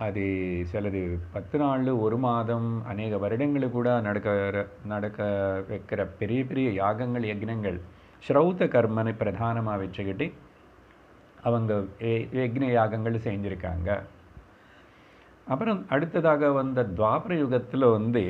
அது சிலது பத்து நாள் ஒரு மாதம் அநேக வருடங்கள் கூட நடக்க நடக்க வைக்கிற பெரிய பெரிய யாகங்கள் யக்னங்கள் ஸ்ரௌத கர்மனை பிரதானமாக வச்சுக்கிட்டு அவங்க ய- யக்ன யாகங்கள் செஞ்சுருக்காங்க அப்புறம் அடுத்ததாக வந்த துவாபர யுகத்தில் வந்து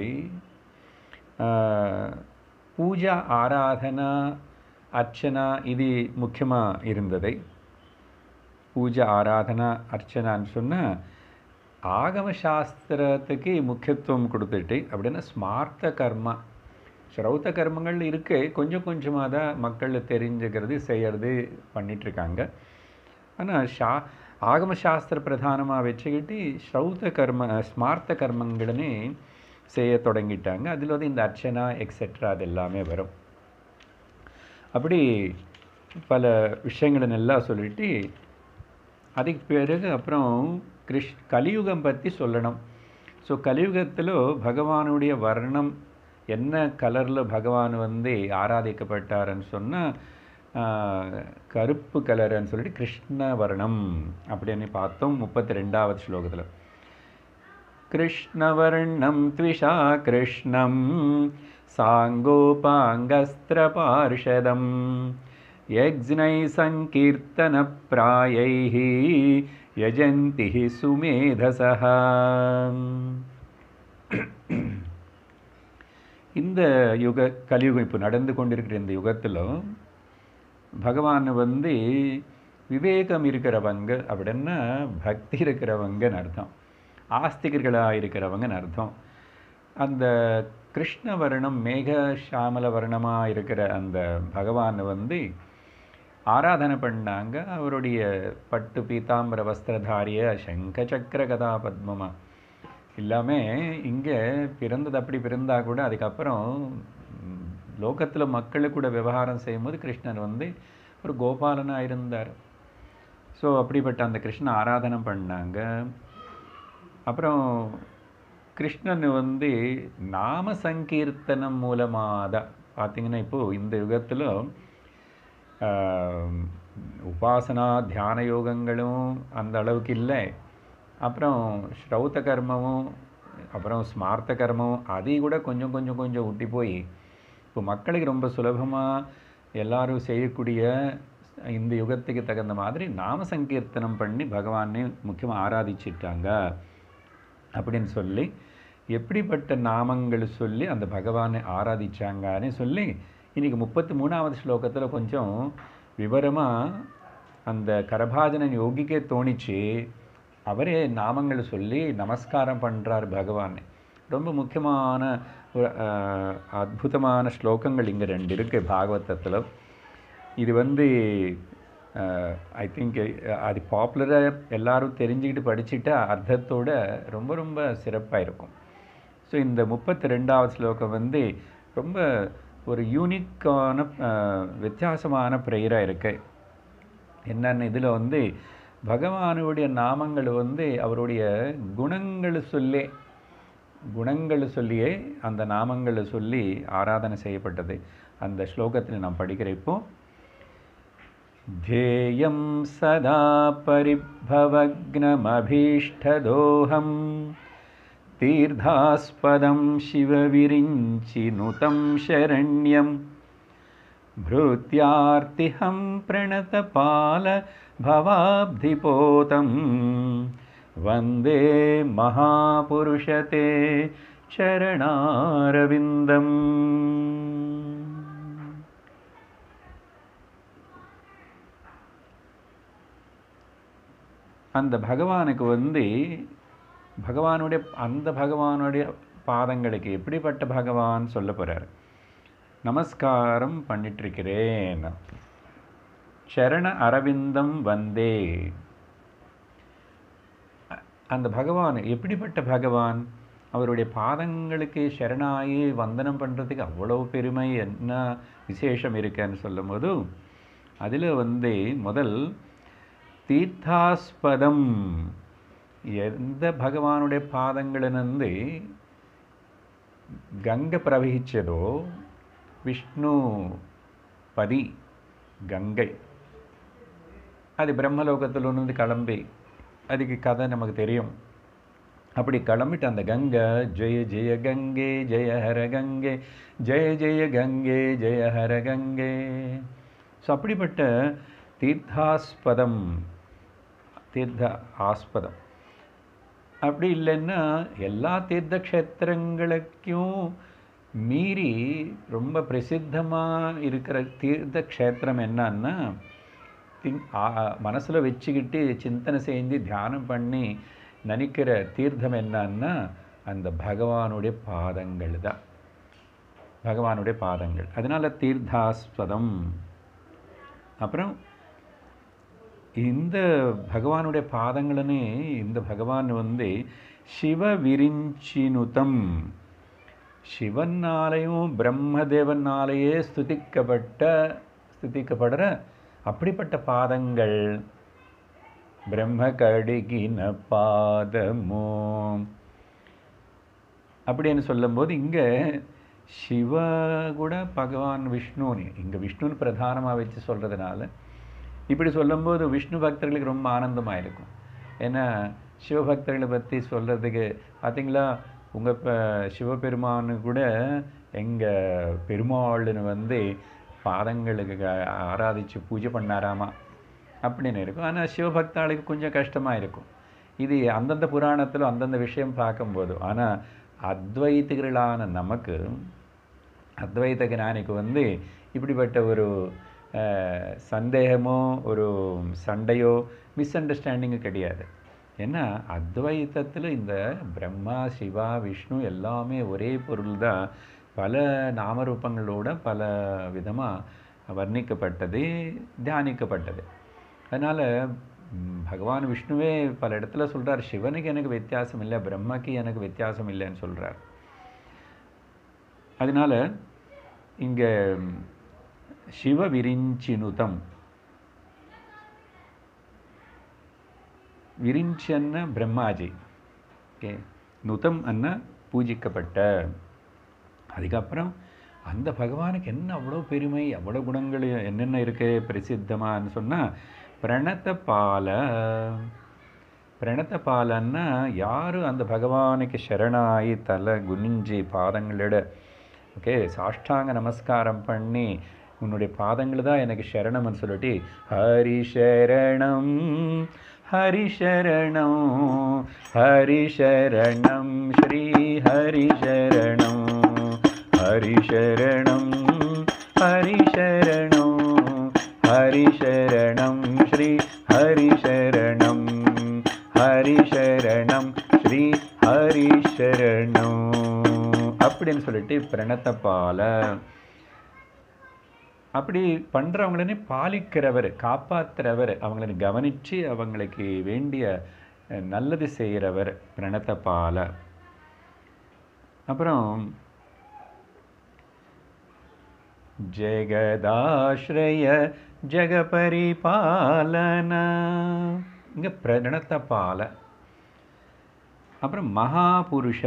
ஆஹ், பூஜா ஆராதனா அர்ச்சனா இது முக்கியமாக இருந்தது பூஜை ஆராதனா அர்ச்சனான்னு சொன்னால் ஆகம சாஸ்திரத்துக்கு முக்கியத்துவம் கொடுத்துட்டு அப்படின்னா ஸ்மார்த்த கர்மா ஸ்ரௌத்த கர்மங்கள் இருக்கு கொஞ்சம் கொஞ்சமாக தான் மக்கள் தெரிஞ்சுக்கிறது செய்யறது பண்ணிட்டு இருக்காங்க ஆனால் ஷா ஆகம சாஸ்திர பிரதானமாக வச்சுக்கிட்டு ஸ்ரௌத்த கர்ம ஸ்மார்த்த கர்மங்கள்னு செய்ய தொடங்கிட்டாங்க அதில் வந்து இந்த அர்ச்சனா எக்ஸெட்ரா அது எல்லாமே வரும் அப்படி பல விஷயங்களை நல்லா சொல்லிட்டு அதுக்கு பிறகு அப்புறம் கிருஷ் கலியுகம் பற்றி சொல்லணும் ஸோ கலியுகத்தில் பகவானுடைய வர்ணம் என்ன கலரில் பகவான் வந்து ஆராதிக்கப்பட்டாருன்னு சொன்னால் கருப்பு கலருன்னு சொல்லிட்டு கிருஷ்ண வர்ணம் அப்படின்னு பார்த்தோம் முப்பத்தி ரெண்டாவது ஸ்லோகத்தில் கிருஷ்ணவர்ணம் த்விஷா கிருஷ்ணம் சாங்கோபாங்கஸ்திரபார்ஷதம் யஜ்னை சங்கீர்த்தனப்பிராயைः யஜந்தி சுமேதசः இந்த யுக கலியுகம் இப்போ நடந்து கொண்டிருக்கிற இந்த யுகத்தில் பகவான் வந்து விவேகம் இருக்கிறவங்க அப்படின்னா பக்தி இருக்கிறவங்கன்னு அர்த்தம் ஆஸ்திகர்களாக இருக்கிறவங்கன்னு அர்த்தம் அந்த கிருஷ்ண வர்ணம் மேக சாமல வர்ணமாக இருக்கிற அந்த பகவானை வந்து ஆராதனை பண்ணாங்க அவருடைய பட்டு பீதாம்பர வஸ்திரதாரிய சங்க சக்கர கதா பத்மமா எல்லாமே இங்கே பிறந்தது அப்படி பிறந்தா கூட அதுக்கப்புறம் லோகத்தில் மக்கள் கூட விவகாரம் செய்யும்போது கிருஷ்ணர் வந்து ஒரு கோபாலனாக இருந்தார் ஸோ அப்படிப்பட்ட அந்த கிருஷ்ண ஆராதனை பண்ணாங்க அப்புறம் கிருஷ்ணன் வந்து நாம சங்கீர்த்தனம் மூலமாக தான் பார்த்தீங்கன்னா இப்போது இந்த யுகத்தில் உபாசனா தியான யோகங்களும் அந்த அளவுக்கு இல்லை அப்புறம் ஸ்ரௌத்த கர்மமும் அப்புறம் ஸ்மார்த்த கர்மமும் அதையும் கூட கொஞ்சம் கொஞ்சம் கொஞ்சம் ஊட்டி போய் இப்போ மக்களுக்கு ரொம்ப சுலபமாக எல்லாரும் செய்யக்கூடிய இந்த யுகத்துக்கு தகுந்த மாதிரி நாம சங்கீர்த்தனம் பண்ணி பகவானை முக்கியமாக ஆராதிச்சிட்டாங்க அப்படின்னு சொல்லி எப்படிப்பட்ட நாமங்கள் சொல்லி அந்த பகவானை ஆராதிச்சாங்கன்னு சொல்லி இன்னைக்கு முப்பத்தி மூணாவது ஸ்லோகத்தில் கொஞ்சம் விவரமாக அந்த கரபாஜனன் யோகிக்கே தோணிச்சு அவரே நாமங்கள் சொல்லி நமஸ்காரம் பண்ணுறார் பகவான் ரொம்ப முக்கியமான ஒரு அஹ், அற்புதமான ஸ்லோகங்கள் இங்கே ரெண்டு இருக்குது பாகவதத்தில் இது வந்து ஐ திங்க் அது பாப்புலராக எல்லாரும் தெரிஞ்சுக்கிட்டு படிச்சுட்டா அர்த்தத்தோட ரொம்ப ரொம்ப சிறப்பாக இருக்கும் ஸோ இந்த முப்பத்தி ரெண்டாவது ஸ்லோகம் வந்து ரொம்ப ஒரு யூனிக்கான வித்தியாசமான ப்ரேயராக இருக்கு என்னென்ன இதில் வந்து பகவானுடைய நாமங்கள் வந்து அவருடைய குணங்கள் சொல்லே குணங்கள் சொல்லியே அந்த நாமங்களை சொல்லி ஆராதனை செய்யப்பட்டது அந்த ஸ்லோகத்தில் நான் படிக்கிறேன் இப்போ ध्येयं सदा परिभवग्नमभीष्टदोहं तीर्थास्पदं शिवविरिञ्चिनुतं शरण्यं भृत्यार्तिहं प्रणतपाल भवाब्धिपोतं वन्दे महापुरुषते चरणारविन्दम् அந்த பகவானுக்கு வந்து பகவானுடைய அந்த பகவானுடைய பாதங்களுக்கு எப்படிப்பட்ட பகவான் சொல்ல போகிறார் நமஸ்காரம் பண்ணிட்டிருக்கிறேன் சரண அரவிந்தம் வந்தே அ- அந்த பகவான் எப்படிப்பட்ட பகவான் அவருடைய பாதங்களுக்கு சரணாயி வந்தனம் பண்ணுறதுக்கு அவ்வளோ பெருமை என்ன விசேஷம் இருக்குன்னு சொல்லும்போது அதில் வந்து முதல் தீர்த்தாஸ்பதம் எந்த பகவானுடைய பாதங்களிலிருந்து கங்கை பிரவகிச்சதோ விஷ்ணு பதி கங்கை அது பிரம்மலோகத்தில் இருந்து கிளம்பி அதுக்கு கதை நமக்கு தெரியும் அப்படி கிளம்பிட்டு அந்த கங்கை ஜெய ஜெய கங்கே ஜெய ஹர கங்கே ஜெய ஜெய கங்கே ஜெய ஹர கங்கே ஸோ அப்படிப்பட்ட தீர்த்தாஸ்பதம் தீர்த்த ஆஸ்பதம் அப்படி இல்லைன்னா எல்லா தீர்த்த க்ஷேத்திரங்களுக்கும் மீறி ரொம்ப பிரசித்தமாக இருக்கிற தீர்த்த க்ஷேத்திரம் என்னன்னா திங் மனசில் வச்சுக்கிட்டு சிந்தனை செஞ்சு தியானம் பண்ணி நினைக்கிற தீர்த்தம் என்னன்னா அந்த பகவானுடைய பாதங்கள் தான் பகவானுடைய பாதங்கள் அதனால தீர்த்தாஸ்பதம் அப்புறம் இந்த பகவானுடைய பாதங்களுன்னு இந்த பகவான் வந்து சிவ விரிஞ்சினுதம் சிவனாலையும் பிரம்மதேவனாலேயே ஸ்துதிக்கப்பட்ட ஸ்துதிக்கப்படுற அப்படிப்பட்ட பாதங்கள் பிரம்ம கடுகின பாதமோ அப்படின்னு சொல்லும்போது இங்கே சிவ கூட பகவான் விஷ்ணுன்னு இங்கே விஷ்ணுன்னு பிரதானமாக வச்சு சொல்கிறதுனால இப்படி சொல்லும்போது விஷ்ணு பக்தர்களுக்கு ரொம்ப ஆனந்தமாக இருக்கும் ஏன்னா சிவபக்தர்களை பற்றி சொல்கிறதுக்கு பார்த்தீங்களா உங்கள் இப்போ சிவபெருமானு கூட எங்கள் பெருமாள்னு வந்து பாதங்களுக்கு ஆராதித்து பூஜை பண்ணாராமா அப்படின்னு இருக்கும் ஆனால் சிவபக்தாளுக்கு கொஞ்சம் கஷ்டமாக இருக்கும் இது அந்தந்த புராணத்தில் அந்தந்த விஷயம் பார்க்கும்போது ஆனால் அத்வைத்திகர்களான நமக்கு அத்வைத ஞானிக்கு வந்து இப்படிப்பட்ட ஒரு சந்தேகமோ ஒரு சண்டையோ மிஸ் அண்டர்ஸ்டாண்டிங்கு கிடையாது ஏன்னா அத்வைத்தத்தில் இந்த பிரம்மா சிவா விஷ்ணு எல்லாமே ஒரே பொருள் தான் பல நாமரூபங்களோட பல விதமாக வர்ணிக்கப்பட்டது தியானிக்கப்பட்டது அதனால் பகவான் விஷ்ணுவே பல இடத்துல சொல்கிறார் சிவனுக்கு எனக்கு வித்தியாசம் இல்லை பிரம்மக்கு எனக்கு வித்தியாசம் இல்லைன்னு சொல்கிறார் அதனால் இங்கே சிவ விரிஞ்சினுதம் விரிஞ்சன்ன பிரம்மாஜி ஓகே நுதம் அன்ன பூஜிக்கப்பட்ட அதுக்கப்புறம் அந்த பகவானுக்கு என்ன அவ்வளோ பெருமை அவ்வளோ குணங்கள் என்னென்ன இருக்கு பிரசித்தமான்னு சொன்னால் பிரணத்த பால பிரணத்த பாலன்னா யார் அந்த பகவானுக்கு சரணாயி தலை குனிஞ்சி பாதங்களோட ஓகே சாஷ்டாங்க நமஸ்காரம் பண்ணி உன்னுடைய பாதங்கள் தான் எனக்கு சரணம்னு சொல்லிட்டு ஹரி சரணம் ஹரி சரணம் ஹரி சரணம் ஸ்ரீ ஹரி சரணம் ஹரி சரணம் ஹரி சரணம் ஹரி சரணம் ஸ்ரீ ஹரி சரணம் ஹரி சரணம் ஸ்ரீ ஹரி சரணம் அப்படின்னு சொல்லிட்டு பிரணத்தப்பால அப்படி பண்ணுறவங்களனே பாலிக்கிறவர் காப்பாற்றுறவர் அவங்கள கவனித்து அவங்களுக்கு வேண்டிய நல்லது செய்கிறவர் பிரணத்தப்பால அப்புறம் ஜெகதாஸ்ரய ஜெகபரிபாலன இங்கே பிரணத்தப்பால அப்புறம் மகாபுருஷ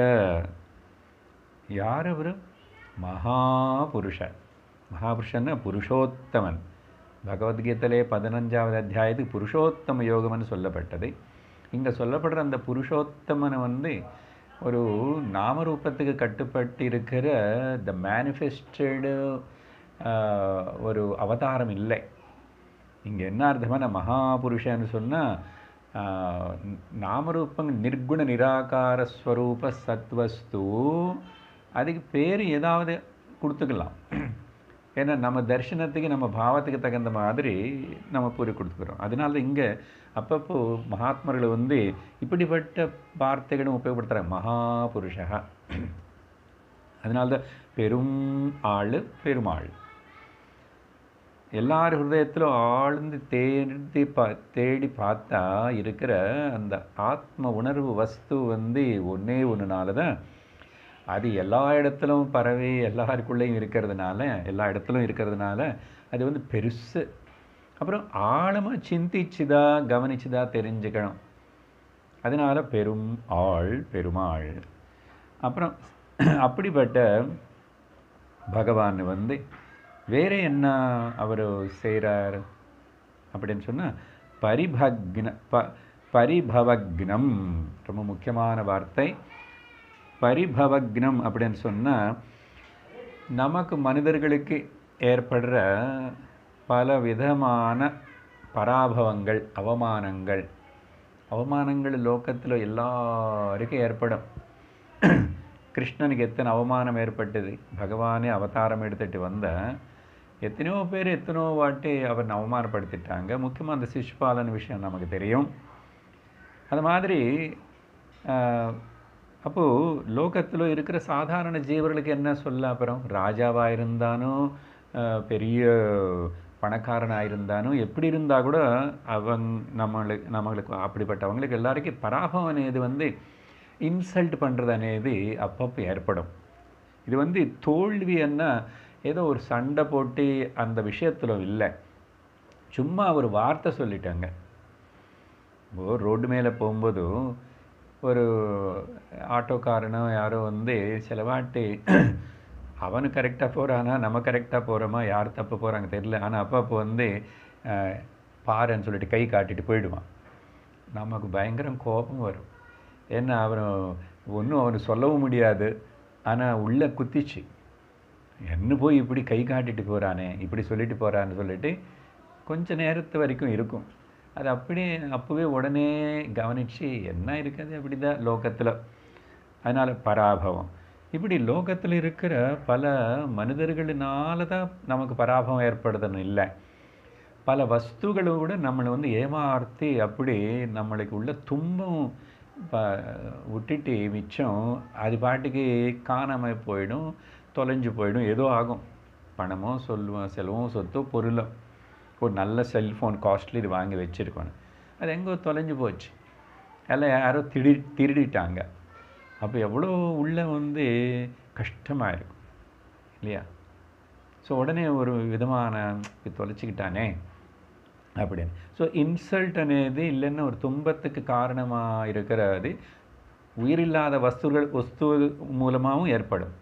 யார் அவர் மகாபுருஷ மகாபுருஷன்னா புருஷோத்தமன் பகவத்கீதையிலே பதினஞ்சாவது அத்தியாயத்துக்கு புருஷோத்தம யோகம்னு சொல்லப்பட்டது இங்கே சொல்லப்படுற அந்த புருஷோத்தமனை வந்து ஒரு நாமரூபத்துக்கு கட்டுப்பட்டு இருக்கிற த மேனிஃபெஸ்டடு ஒரு அவதாரம் இல்லை இங்கே என்ன அர்த்தமான மகாபுருஷன்னு சொன்னால் நாமரூபங்கள் நிர்குண நிராகார ஸ்வரூப சத்வஸ்து அதுக்கு பேர் ஏதாவது கொடுத்துக்கலாம் ஏன்னா நம்ம தரிசனத்துக்கு நம்ம பாவத்துக்கு தகுந்த மாதிரி நம்ம பூரி கொடுத்துக்கிறோம் அதனால இங்கே அப்பப்போ மகாத்மர்கள் வந்து இப்படிப்பட்ட வார்த்தைகளும் உபயோகப்படுத்துகிறாங்க மகாபுருஷா அதனால்தான் பெரும் ஆள் பெருமாள் எல்லார் ஹிருதயத்திலும் ஆழ்ந்து தேடி பா தேடி பார்த்தா இருக்கிற அந்த ஆத்ம உணர்வு வஸ்து வந்து ஒன்றே ஒன்றுனால தான் அது எல்லா இடத்துலும் பரவி எல்லாருக்குள்ளேயும் இருக்கிறதுனால எல்லா இடத்துலும் இருக்கிறதுனால அது வந்து பெருசு அப்புறம் ஆழமாக சிந்திச்சுதா கவனிச்சுதா தெரிஞ்சுக்கணும் அதனால் பெரும் ஆள் பெருமாள் அப்புறம் அப்படிப்பட்ட பகவான் வந்து வேறு என்ன அவர் செய்கிறார் அப்படின்னு சொன்னால் பரிபக்ன ப பரிபவக்னம் ரொம்ப முக்கியமான வார்த்தை பரிபவக்னம் அப்படின்னு சொன்னால் நமக்கு மனிதர்களுக்கு ஏற்படுற பல விதமான பராபவங்கள் அவமானங்கள் அவமானங்கள் லோகத்தில் எல்லாருக்கும் ஏற்படும் கிருஷ்ணனுக்கு எத்தனை அவமானம் ஏற்பட்டது பகவானே அவதாரம் எடுத்துட்டு வந்த எத்தனையோ பேர் எத்தனையோ வாட்டி அவர் அவமானப்படுத்திட்டாங்க முக்கியமாக அந்த சிசுபாலன் விஷயம் நமக்கு தெரியும் அது மாதிரி அப்போது லோகத்தில் இருக்கிற சாதாரண ஜீவர்களுக்கு என்ன சொல்ல அப்புறம் ராஜாவாக இருந்தாலும் பெரிய பணக்காரனாக இருந்தாலும் எப்படி இருந்தால் கூட அவங் நம்மளுக்கு நம்மளுக்கு அப்படிப்பட்டவங்களுக்கு எல்லாருக்கும் பராபம் అనేది வந்து இன்சல்ட் பண்ணுறது అనేది அப்பப்போ ஏற்படும் இது வந்து தோல்வி என்ன ஏதோ ஒரு சண்டை போட்டு அந்த விஷயத்தில் இல்லை சும்மா ஒரு வார்த்தை சொல்லிட்டாங்க இப்போ ரோடு மேலே போகும்போது ஒரு ஆட்டோக்காரனோ யாரோ வந்து சில வாட்டி அவனு கரெக்டாக போகிறானா நம்ம கரெக்டாக போகிறோமா யார் தப்பு போகிறாங்க தெரியல ஆனால் அப்பப்போ வந்து பாருன்னு சொல்லிட்டு கை காட்டிட்டு போயிடுவான் நமக்கு பயங்கரம் கோபம் வரும் ஏன்னா அவன் ஒன்றும் அவனு சொல்லவும் முடியாது ஆனால் உள்ளே குத்திச்சு என்ன போய் இப்படி கை காட்டிட்டு போகிறானே இப்படி சொல்லிட்டு போகிறான்னு சொல்லிட்டு கொஞ்ச நேரத்து வரைக்கும் இருக்கும் அது அப்படியே அப்போவே உடனே கவனித்து என்ன இருக்குது அப்படி தான் லோகத்தில் அதனால் பராபவம் இப்படி லோகத்தில் இருக்கிற பல மனிதர்களினால தான் நமக்கு பராபவம் ஏற்படுதுன்னு இல்லை பல வஸ்துகளும் கூட நம்மளை வந்து ஏமாற்றி அப்படி நம்மளுக்கு உள்ள துன்பம் ப விட்டுட்டு மிச்சம் அது பாட்டுக்கு காணாமல் போயிடும் தொலைஞ்சு போயிடும் ஏதோ ஆகும் பணமோ சொல்லுவோம் செலவும் சொத்தோ பொருளோ ஒரு நல்ல செல்ஃபோன் காஸ்ட்லி இது வாங்கி வச்சுருக்கணும் அது எங்கோ தொலைஞ்சு போச்சு எல்லாம் யாரோ திடி திருடிட்டாங்க அப்போ எவ்வளோ உள்ள வந்து கஷ்டமாக இருக்கும் இல்லையா ஸோ உடனே ஒரு விதமான தொலைச்சிக்கிட்டானே அப்படின்னு ஸோ இன்சல்ட் అనేది இல்லைன்னா ஒரு துன்பத்துக்கு காரணமாக இருக்கிறது உயிரில்லாத வஸ்துகள் வஸ்து மூலமாகவும் ஏற்படும்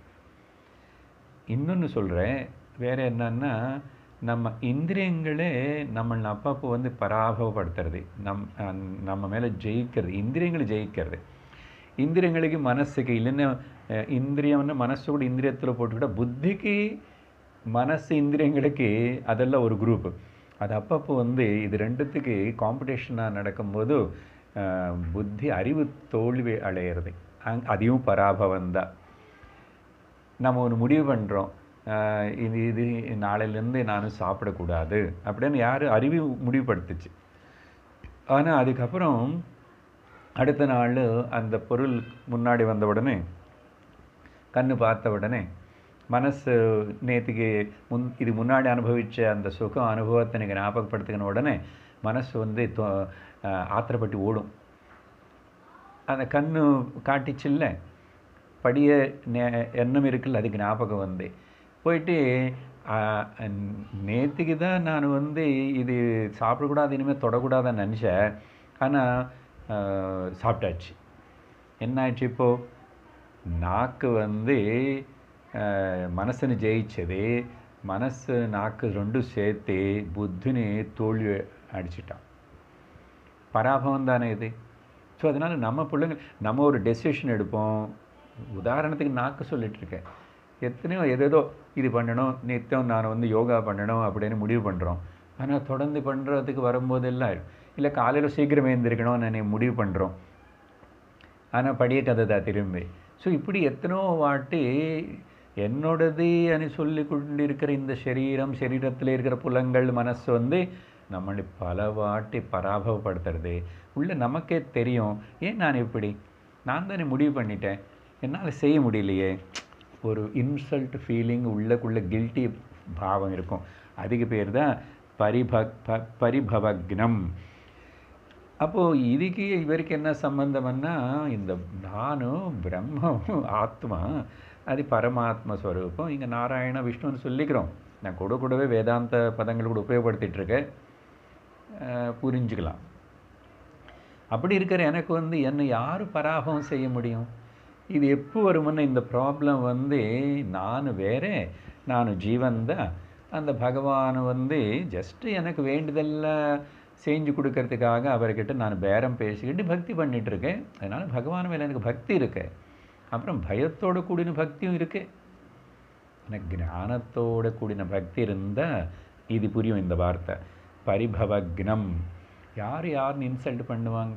இன்னொன்று சொல்கிறேன் வேறு என்னன்னா நம்ம இந்திரியங்களே நம்மளை அப்பப்போ வந்து பராபவப்படுத்துறது நம் நம்ம மேலே ஜெயிக்கிறது இந்திரியங்களை ஜெயிக்கிறது இந்திரியங்களுக்கு மனசுக்கு இல்லைன்னா இந்திரியம்னு மனசு கூட இந்திரியத்தில் போட்டுக்கிட்டால் புத்திக்கு மனசு இந்திரியங்களுக்கு அதெல்லாம் ஒரு குரூப்பு அது அப்பப்போ வந்து இது ரெண்டுத்துக்கு காம்படிஷனாக நடக்கும்போது புத்தி அறிவு தோல்வி அடையிறது அங் அதையும் பராபவம் தான் நம்ம ஒரு முடிவு பண்ணுறோம் இது இது நாளையிலேருந்து நானும் சாப்பிடக்கூடாது அப்படின்னு யார் அறிவு முடிவுபடுத்துச்சு ஆனால் அதுக்கப்புறம் அடுத்த நாள் அந்த பொருள் முன்னாடி வந்த உடனே கண்ணு பார்த்த உடனே மனசு நேற்றுக்கு முன் இது முன்னாடி அனுபவித்த அந்த சுகம் அனுபவத்தை எனக்கு ஞாபகப்படுத்துக்கின உடனே மனசு வந்து ஆத்திரப்பட்டு ஓடும் அந்த கண்ணு காட்டிச்சில்ல படிய நே எண்ணம் இருக்குல்ல அதுக்கு ஞாபகம் வந்து போயிட்டு நேற்றுக்கு தான் நான் வந்து இது சாப்பிடக்கூடாது இனிமேல் தொடக்கூடாதுன்னு நினச்சேன் ஆனால் சாப்பிட்டாச்சு என்ன ஆயிடுச்சு இப்போது நாக்கு வந்து మనసుని జయించేది మనస్సు నాకు రెండు சேர்த்து புத்தினி தோல்வி அடிச்சிட்டான் பராபவம் தானே இது ஸோ அதனால் நம்ம பிள்ளைங்க நம்ம ஒரு டெசிஷன் எடுப்போம் உதாரணத்துக்கு நாக்கு சொல்லிகிட்ருக்கேன் எத்தனையோ எதேதோ இது பண்ணணும் நித்தம் நான் வந்து யோகா பண்ணணும் அப்படின்னு முடிவு பண்ணுறோம் ஆனால் தொடர்ந்து பண்ணுறதுக்கு வரும்போதெல்லாம் இல்லை காலையில் சீக்கிரம் எழுந்திருக்கணும் நான் முடிவு பண்ணுறோம் ஆனால் படிய கதை தான் திரும்பி ஸோ இப்படி எத்தனோ வாட்டி என்னோடது అని சொல்லி கொண்டிருக்கிற இந்த சரீரம் சரீரத்தில் இருக்கிற புலங்கள் மனசு வந்து நம்மளை பல வாட்டி பராபவப்படுத்துறது உள்ள நமக்கே தெரியும் ஏன் நான் இப்படி நான் தானே முடிவு பண்ணிட்டேன் என்னால் செய்ய முடியலையே ஒரு இன்சல்ட் ஃபீலிங் உள்ளக்குள்ள கில்ட்டி பாவம் இருக்கும் அதுக்கு பேர் தான் பரிபக் ப பரிபவக்னம் அப்போது இதுக்கு இவருக்கு என்ன சம்பந்தம்னா இந்த நானும் பிரம்மம் ஆத்மா அது பரமாத்ம ஸ்வரூபம் இங்கே நாராயண விஷ்ணுன்னு சொல்லிக்கிறோம் நான் கூட கூடவே வேதாந்த பதங்கள் கூட உபயோகப்படுத்திகிட்ருக்கேன் புரிஞ்சுக்கலாம் அப்படி இருக்கிற எனக்கு வந்து என்னை யார் பராபம் செய்ய முடியும் இது எப்போ வருமுன்னு இந்த ப்ராப்ளம் வந்து நான் வேறே நான் ஜீவன் தான் அந்த பகவான் வந்து ஜஸ்ட்டு எனக்கு வேண்டியதெல்லாம் செஞ்சு கொடுக்கறதுக்காக அவர்கிட்ட நான் பேரம் பேசிக்கிட்டு பக்தி பண்ணிட்டு இருக்கேன் அதனால் பகவான் மேலே எனக்கு பக்தி இருக்கு அப்புறம் பயத்தோட கூடின பக்தியும் இருக்கு ஆனால் ஞானத்தோட கூடின பக்தி இருந்தால் இது புரியும் இந்த வார்த்தை பரிபவக்னம் யார் யாருன்னு இன்சல்ட் பண்ணுவாங்க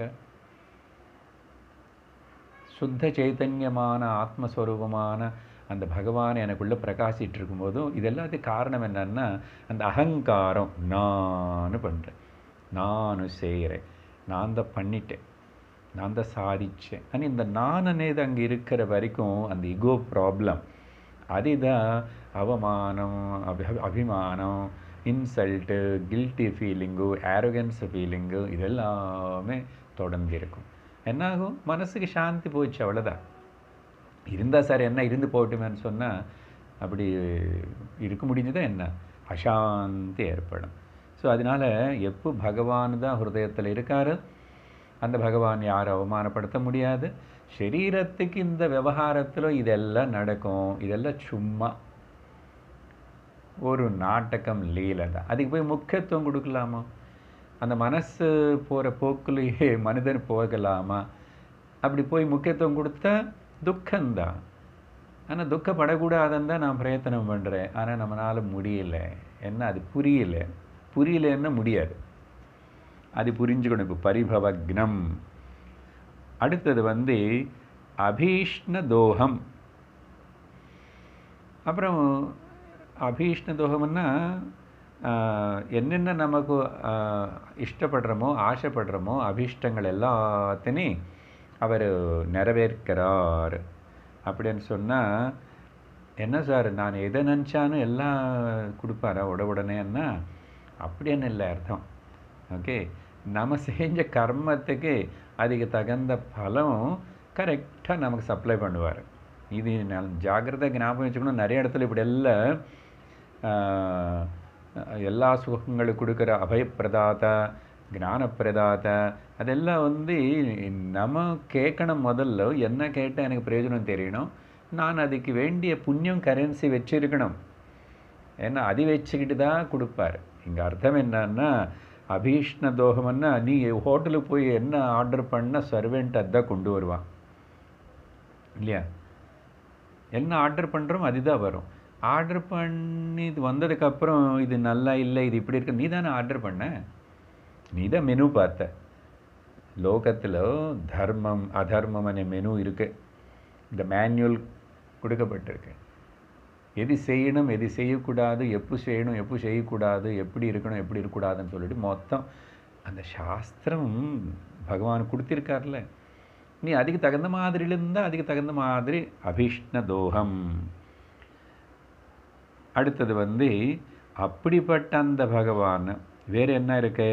சுத்த சைத்தன்யமான ஆத்மஸ்வரூபமான அந்த பகவான் எனக்குள்ளே பிரகாசிட்டு இருக்கும்போதும் இது எல்லாத்துக்கும் காரணம் என்னன்னா அந்த அகங்காரம் நான் பண்ணுறேன் நான் செய்கிறேன் நான் தான் பண்ணிட்டேன் நான் தான் சாதிச்சேன் ஆனால் இந்த நான் అనేది அங்கே இருக்கிற வரைக்கும் அந்த இகோ ப்ராப்ளம் அதுதான் அவமானம் அபி அபிமானம் insult guilty feeling arrogance feeling இதெல்லாமே தொடர்ந்து இருக்கும் என்னாகும் மனசுக்கு சாந்தி போச்சு அவ்வளோதான் இருந்தால் சார் என்ன இருந்து போட்டுமேன்னு சொன்னால் அப்படி இருக்க முடிஞ்சதா என்ன அசாந்தி ஏற்படும் ஸோ அதனால் எப்போ பகவான் தான் ஹிருதயத்தில் இருக்காரு அந்த பகவான் யாரும் அவமானப்படுத்த முடியாது சரீரத்துக்கு இந்த விவகாரத்தில் இதெல்லாம் நடக்கும் இதெல்லாம் சும்மா ஒரு நாடகம் லீலை தான் அதுக்கு போய் முக்கியத்துவம் கொடுக்கலாமா அந்த மனசு போகிற போக்குலேயே மனிதன் போகலாமா அப்படி போய் முக்கியத்துவம் கொடுத்தா துக்கம்தான் ஆனால் துக்கப்படக்கூடாதுன்னு தான் நான் பிரயத்தனம் பண்ணுறேன் ஆனால் நம்மளால் முடியல என்ன அது புரியல புரியலன்னா முடியாது அது புரிஞ்சுக்கணும் இப்போ பரிபவக்னம் அடுத்தது வந்து அபீஷ்ண தோகம் அப்புறம் அபீஷ்ண தோகம்னா என்னென்ன நமக்கு இஷ்டப்படுறோமோ ஆசைப்படுறோமோ அபீஷ்டங்கள் எல்லாத்தையும் அவர் நிறைவேற்கிறார் அப்படின்னு சொன்னால் என்ன சார் நான் எதை நினச்சாலும் எல்லாம் கொடுப்பாரா உட உடனேன்னா அப்படின்னு இல்லை அர்த்தம் ஓகே நம்ம செஞ்ச கர்மத்துக்கு அதுக்கு தகுந்த பலம் கரெக்டாக நமக்கு சப்ளை பண்ணுவார் இது நான் ஜாகிரதை ஞாபகம் வச்சுக்கணும் நிறைய இடத்துல இப்படி எல்லாம் எல்லா சுகங்களும் கொடுக்குற அபயப்பிரதாதா ஞானப்பிரதாதா அதெல்லாம் வந்து நம்ம கேட்கணும் முதல்ல என்ன கேட்டால் எனக்கு பிரயோஜனம் தெரியணும் நான் அதுக்கு வேண்டிய புண்ணியம் கரன்சி வச்சிருக்கணும் ஏன்னா அது வச்சுக்கிட்டு தான் கொடுப்பார் இங்கே அர்த்தம் என்னன்னா அபீஷ்ண தோகம்னா நீ ஹோட்டலுக்கு போய் என்ன ஆர்டர் பண்ண சர்வெண்ட் அதான் கொண்டு வருவான் இல்லையா என்ன ஆர்டர் பண்ணுறோம் அதுதான் வரும் ஆர்டர் பண்ணி இது வந்ததுக்கப்புறம் இது நல்லா இல்லை இது இப்படி இருக்கு நீ தானே ஆர்டர் பண்ண நீ தான் மெனு பார்த்த லோகத்தில் தர்மம் அதர்மம் அనే மெனு இருக்கு இந்த மேனுவல் கொடுக்கப்பட்டிருக்கு எது செய்யணும் எது செய்யக்கூடாது எப்போ செய்யணும் எப்போ செய்யக்கூடாது எப்படி இருக்கணும் எப்படி இருக்கக்கூடாதுன்னு சொல்லிட்டு மொத்தம் அந்த சாஸ்திரம் பகவான் கொடுத்திருக்கார்ல நீ அதுக்கு தகுந்த மாதிரி இருந்தால் அதுக்கு தகுந்த மாதிரி அபீஷ்ண தோகம் அடுத்தது வந்து அப்படிப்பட்ட அந்த பகவான் வேறு என்ன இருக்கு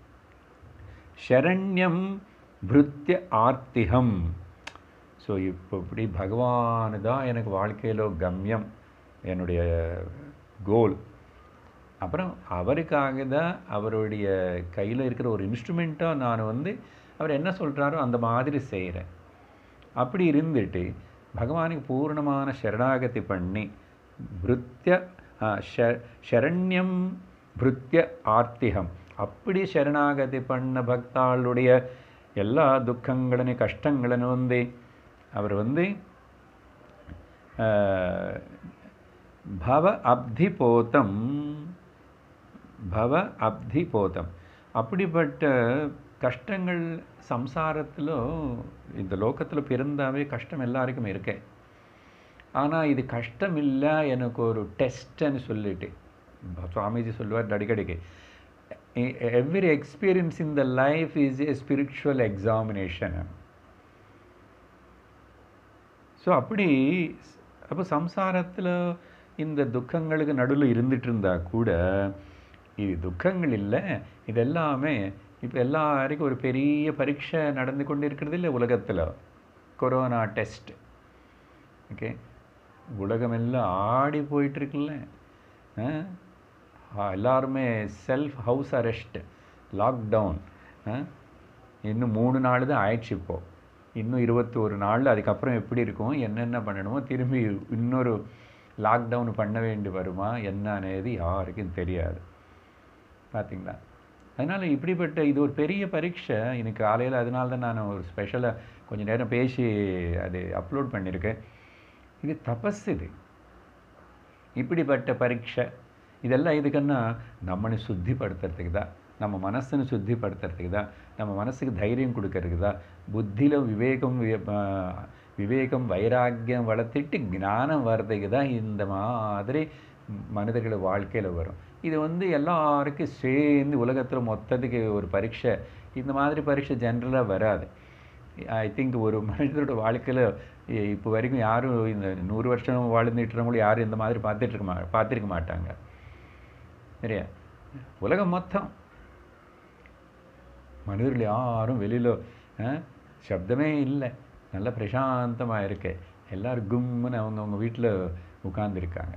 சரண்யம் பிருத்திய ஆர்த்திகம் ஸோ இப்போ இப்படி பகவான் தான் எனக்கு வாழ்க்கையில் கம்யம் என்னுடைய கோல் அப்புறம் அவருக்காக தான் அவருடைய கையில் இருக்கிற ஒரு இன்ஸ்ட்ருமெண்ட்டாக நான் வந்து அவர் என்ன சொல்கிறாரோ அந்த மாதிரி செய்கிறேன் அப்படி இருந்துட்டு பகவானுக்கு பூர்ணமான சரணாகதி பண்ணி பிருத்திய சரண்யம் பிருத்திய ஆர்த்திகம் அப்படி சரணாகதி பண்ண பக்தாளுடைய எல்லா துக்கங்களையும் கஷ்டங்களையும் வந்து அவர் வந்து பவ அப்திபோதம் பவ அப்திபோதம் அப்படிப்பட்ட கஷ்டங்கள் சம்சாரத்தில் இந்த லோகத்தில் பிறந்தாவே கஷ்டம் எல்லாருக்குமே இருக்கே ஆனால் இது கஷ்டம் இல்லை எனக்கு ஒரு டெஸ்ட்டுன்னு சொல்லிட்டு சுவாமிஜி சொல்லுவார் அடிக்கடிக்கு every experience in the life is a spiritual examination so அப்படி அப்போ சம்சாரத்தில் இந்த துக்கங்களுக்கு நடுவில் இருந்துட்டு இருந்தால் கூட இது துக்கங்கள் இல்லை இது எல்லாமே இப்போ எல்லாருக்கும் ஒரு பெரிய பரீட்சை நடந்து கொண்டு இருக்கிறது இல்லை உலகத்தில் கொரோனா டெஸ்ட் ஓகே உலகமெல்லாம் ஆடி போயிட்டுருக்குல்ல எல்லாருமே செல்ஃப் ஹவுஸ் அரெஸ்ட் லாக்டவுன் இன்னும் மூணு நாள் தான் ஆயிடுச்சு இப்போது இன்னும் இருபத்தி ஒரு நாள் அதுக்கப்புறம் எப்படி இருக்கும் என்னென்ன பண்ணணுமோ திரும்பி இன்னொரு லாக்டவுன் பண்ண வேண்டி வருமா என்ன అనేది யாருக்கும் தெரியாது பார்த்தீங்களா அதனால் இப்படிப்பட்ட இது ஒரு பெரிய பரீட்சை இன்னைக்கு காலையில் அதனால தான் நான் ஒரு ஸ்பெஷலாக கொஞ்சம் நேரம் பேசி அது அப்லோட் பண்ணியிருக்கேன் இது தபஸ் இது இப்படிப்பட்ட பரீட்சை இதெல்லாம் எதுக்குன்னா நம்மளை சுத்திப்படுத்துறதுக்கு தான் நம்ம மனசுன்னு சுத்திப்படுத்துறதுக்கு தான் நம்ம மனசுக்கு தைரியம் கொடுக்கறதுக்கு தான் புத்தியில் விவேகம் வி- ஆ, விவேகம் வைராக்கியம் வளர்த்துட்டு ஞானம் வர்றதுக்கு தான் இந்த மாதிரி மனிதர்கள் வாழ்க்கையில் வரும் இது வந்து எல்லாருக்கும் சேர்ந்து உலகத்தில் மொத்தத்துக்கு ஒரு பரீட்சை இந்த மாதிரி பரீட்சை ஜென்ரலாக வராது ஐ திங்க் ஒரு மனிதரோட வாழ்க்கையில் இப்போ வரைக்கும் யாரும் இந்த நூறு வருஷம் வாழ்ந்துட்டுறவங்களும் யாரும் இந்த மாதிரி பார்த்துட்டு இருக்க மா பார்த்துருக்க மாட்டாங்க சரியா உலகம் மொத்தம் மனிதர்கள் யாரும் வெளியில் சப்தமே இல்லை நல்ல பிரசாந்தமாக இருக்கு எல்லாரும் கும்முன்னு அவங்க அவங்க வீட்டில் உட்கார்ந்துருக்காங்க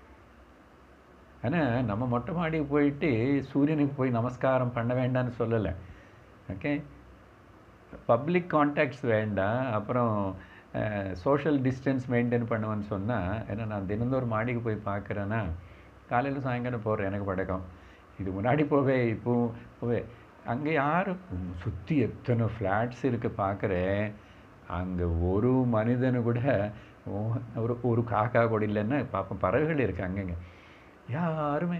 ஆனால் நம்ம மொட்டை மாடிக்கு போயிட்டு சூரியனுக்கு போய் நமஸ்காரம் பண்ண வேண்டாம்னு சொல்லலை ஓகே பப்ளிக் கான்டாக்ட்ஸ் வேண்டாம் அப்புறம் சோஷியல் டிஸ்டன்ஸ் மெயின்டைன் பண்ணுவேன்னு சொன்னால் ஏன்னா நான் தினந்தோறும் மாடிக்கு போய் பார்க்குறேன்னா காலையில் சாயங்காலம் போகிறேன் எனக்கு பழக்கம் இது முன்னாடி போவே இப்போ போவே அங்கே யாரும் சுற்றி எத்தனை ஃப்ளாட்ஸ் இருக்குது பார்க்குறேன் அங்கே ஒரு மனிதனு கூட ஓ- ஒரு ஒரு காக்கா கூட இல்லைன்னா பார்ப்போம் பறவைகள் இருக்குது அங்கங்க யாருமே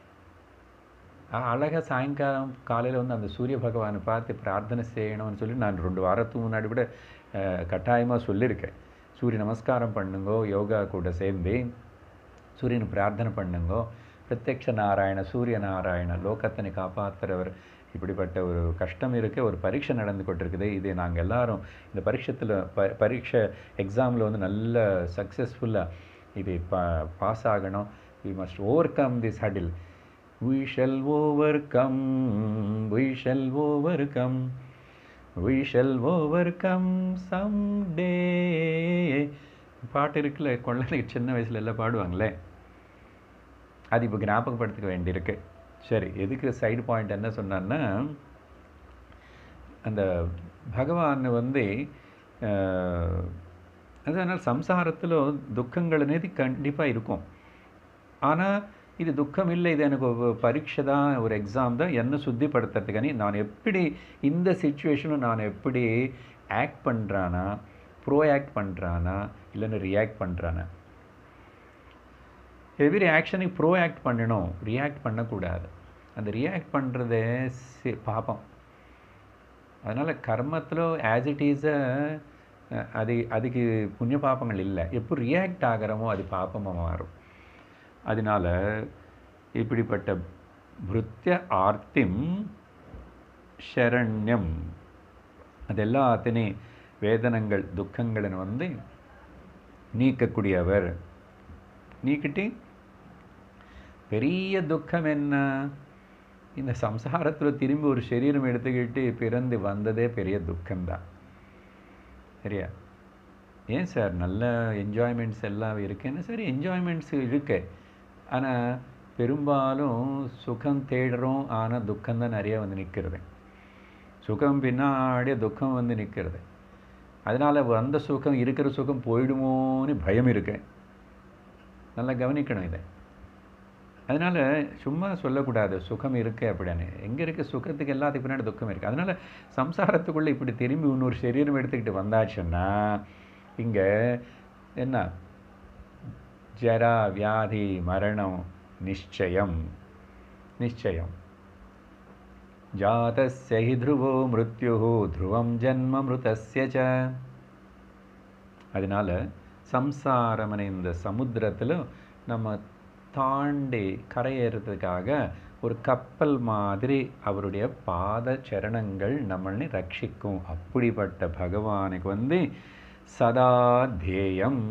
அழகாக சாயங்காலம் காலையில் வந்து அந்த சூரிய பகவானை பார்த்து பிரார்த்தனை செய்யணும்னு சொல்லி நான் ரெண்டு வாரத்துக்கு முன்னாடி கூட கட்டாயமாக சொல்லியிருக்கேன் சூரிய நமஸ்காரம் பண்ணுங்கோ யோகா கூட சேர்ந்து சூரியனை பிரார்த்தனை பண்ணுங்கோ பிரத்யக்ஷ நாராயண சூரிய நாராயண லோகத்தனை காப்பாற்றுறவர் இப்படிப்பட்ட ஒரு கஷ்டம் இருக்கு ஒரு பரீட்சை நடந்து கொண்டிருக்குது இது நாங்கள் எல்லாரும் இந்த பரீட்சத்தில் ப பரீட்சை எக்ஸாமில் வந்து நல்ல சக்ஸஸ்ஃபுல்லாக இது பா பாஸ் ஆகணும் we must overcome this hurdle we shall overcome we shall overcome we shall overcome someday பாட்டு இருக்குல்ல குழந்தைங்க சின்ன வயசுல எல்லாம் பாடுவாங்களே அது இப்போ ஞாபகப்படுத்திக்க வேண்டியிருக்கு சரி எதுக்கு சைடு பாயிண்ட் என்ன சொன்னான்னா அந்த பகவான் வந்து அஹ், அதனால் சம்சாரத்தில் துக்கங்கள் అనేది கண்டிப்பாக இருக்கும் ஆனால் இது துக்கம் இல்லை இது எனக்கு ஒரு பரீட்சை தான் ஒரு எக்ஸாம் தான் என்ன சுத்திப்படுத்துறதுக்கானி நான் எப்படி இந்த சுச்சுவேஷனில் நான் எப்படி ஆக்ட் பண்ணுறானா ப்ரோ ஆக்ட் பண்ணுறானா இல்லைன்னு ரியாக்ட் பண்ணுறானா எவ்ரி ஆக்ஷனுக்கு ப்ரோ ஆக்ட் பண்ணணும் ரியாக்ட் பண்ணக்கூடாது அந்த ரியாக்ட் பண்ணுறதே சி- பாபம் அதனால் கர்மத்தில் ஆஸ் இட் இஸ் அது அதுக்கு புண்ணிய பாபங்கள் இல்லை எப்போ ரியாக்ட் ஆகிறோமோ அது பாபமாக மாறும் அதனால இப்படிப்பட்ட பிருத்திய ஆர்த்திம் சரண்யம் அது எல்லாத்தினையும் வேதனங்கள் துக்கங்களை வந்து நீக்கக்கூடியவர் நீக்கிட்டு பெரிய துக்கம் என்ன இந்த சம்சாரத்தில் திரும்பி ஒரு சரீரம் எடுத்துக்கிட்டு பிறந்து வந்ததே பெரிய துக்கம்தான் சரியா ஏன் சார் நல்ல என்ஜாய்மெண்ட்ஸ் எல்லாம் இருக்குன்னு சரி என்ஜாய்மெண்ட்ஸ் இருக்கு ஆனால் பெரும்பாலும் சுகம் தேடுறோம் ஆனால் துக்கம் தான் நிறைய வந்து நிற்கிறது சுகம் பின்னாடியே துக்கம் வந்து நிற்கிறது அதனால் வந்த சுகம் இருக்கிற சுகம் போயிடுமோன்னு பயம் இருக்கு நல்லா கவனிக்கணும் இதை அதனால் சும்மா சொல்லக்கூடாது சுகம் இருக்கு அப்படின்னு எங்கே இருக்குது சுகத்துக்கு எல்லாத்துக்கு பின்னாடி துக்கம் இருக்குது அதனால் சம்சாரத்துக்குள்ளே இப்படி திரும்பி இன்னொரு சரீரம் எடுத்துக்கிட்டு வந்தாச்சுன்னா இங்கே என்ன ஜரா வியாதி மரணம் நிச்சயம் நிச்சயம் ஜாதஸ்ய ஹி த்ருவோ மிருத்யு த்ருவம் ஜன்ம மிருதஸ்ய ச அதனால சம்சாரமனை இந்த சமுத்திரத்தில் நம்ம தாண்டி கரையேறதுக்காக ஒரு கப்பல் மாதிரி அவருடைய பாத சரணங்கள் நம்மளை ரட்சிக்கும் அப்படிப்பட்ட பகவானுக்கு வந்து சதா தேயம்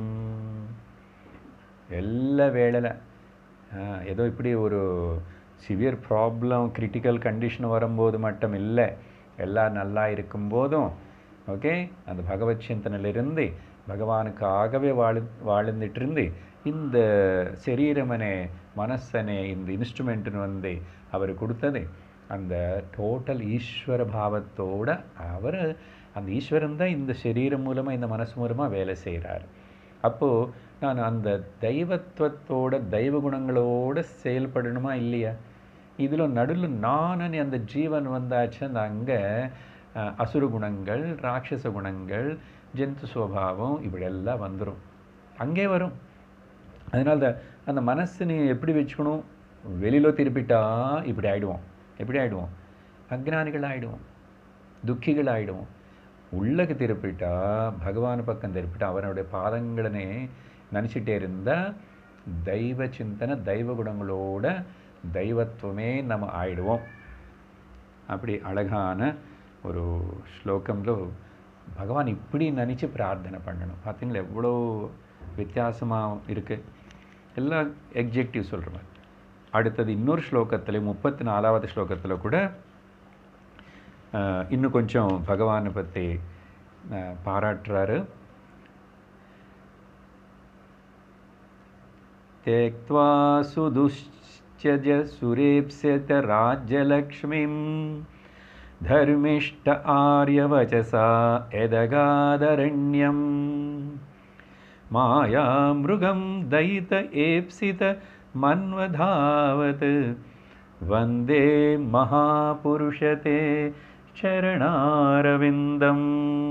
எல்லா வேளையில் ஏதோ இப்படி ஒரு சிவியர் ப்ராப்ளம் கிரிட்டிக்கல் கண்டிஷன் வரும்போது மட்டும் இல்லை எல்லாம் நல்லா இருக்கும்போதும் ஓகே அந்த பகவத் சிந்தனையிலிருந்து பகவானுக்காகவே வாழு வாழ்ந்துட்டு இருந்து இந்த சரீரமனே மனசனே இந்த இன்ஸ்ட்ருமெண்ட்டுன்னு வந்து அவர் கொடுத்தது அந்த டோட்டல் ஈஸ்வர பாவத்தோட அவர் அந்த ஈஸ்வரன் தான் இந்த சரீரம் மூலமாக இந்த மனசு மூலமாக வேலை செய்கிறார் அப்போது நான் அந்த தெய்வத்துவத்தோட தெய்வ குணங்களோட செயல்படணுமா இல்லையா இதில் நடுவில் நானனி அந்த ஜீவன் வந்தாச்சு அந்த அங்கே அசுர குணங்கள் ராட்சச குணங்கள் ஜந்து சுவாவம் இப்படியெல்லாம் வந்துடும் அங்கே வரும் அதனால தான் அந்த மனசு நீ எப்படி வச்சுக்கணும் வெளியில் திருப்பிட்டா இப்படி ஆயிடுவோம் எப்படி ஆயிடுவோம் அஜ்ஞானிகள் ஆயிடுவோம் துக்கிகள் ஆயிடுவோம் உள்ளக்கு திருப்பிட்டா பகவான் பக்கம் திருப்பிட்டா அவனுடைய பாதங்களனே நினச்சிட்டே இருந்தால் தெய்வ சிந்தனை தெய்வ குணங்களோட தெய்வத்துவமே நம்ம ஆயிடுவோம் அப்படி அழகான ஒரு ஸ்லோகம்ல பகவான் இப்படி நினச்சி பிரார்த்தனை பண்ணணும் பார்த்தீங்களா எவ்வளோ வித்தியாசமாக இருக்குது எல்லாம் எக்ஜெக்டிவ் சொல்கிற மாதிரி அடுத்தது இன்னொரு ஸ்லோகத்தில் முப்பத்தி நாலாவது ஸ்லோகத்தில் கூட அஹ், இன்னும் கொஞ்சம் பகவானை பற்றி அஹ், பாராட்டுறாரு त्यक्त्वा सुदुश्चज सुरेप्स्यत राज्यलक्ष्मीं धर्मिष्ठ आर्यवचसा यदगादरण्यं मायामृगं दयित एप्सित मन्वधावत् वन्दे महापुरुषते சரணாரவிந்தம்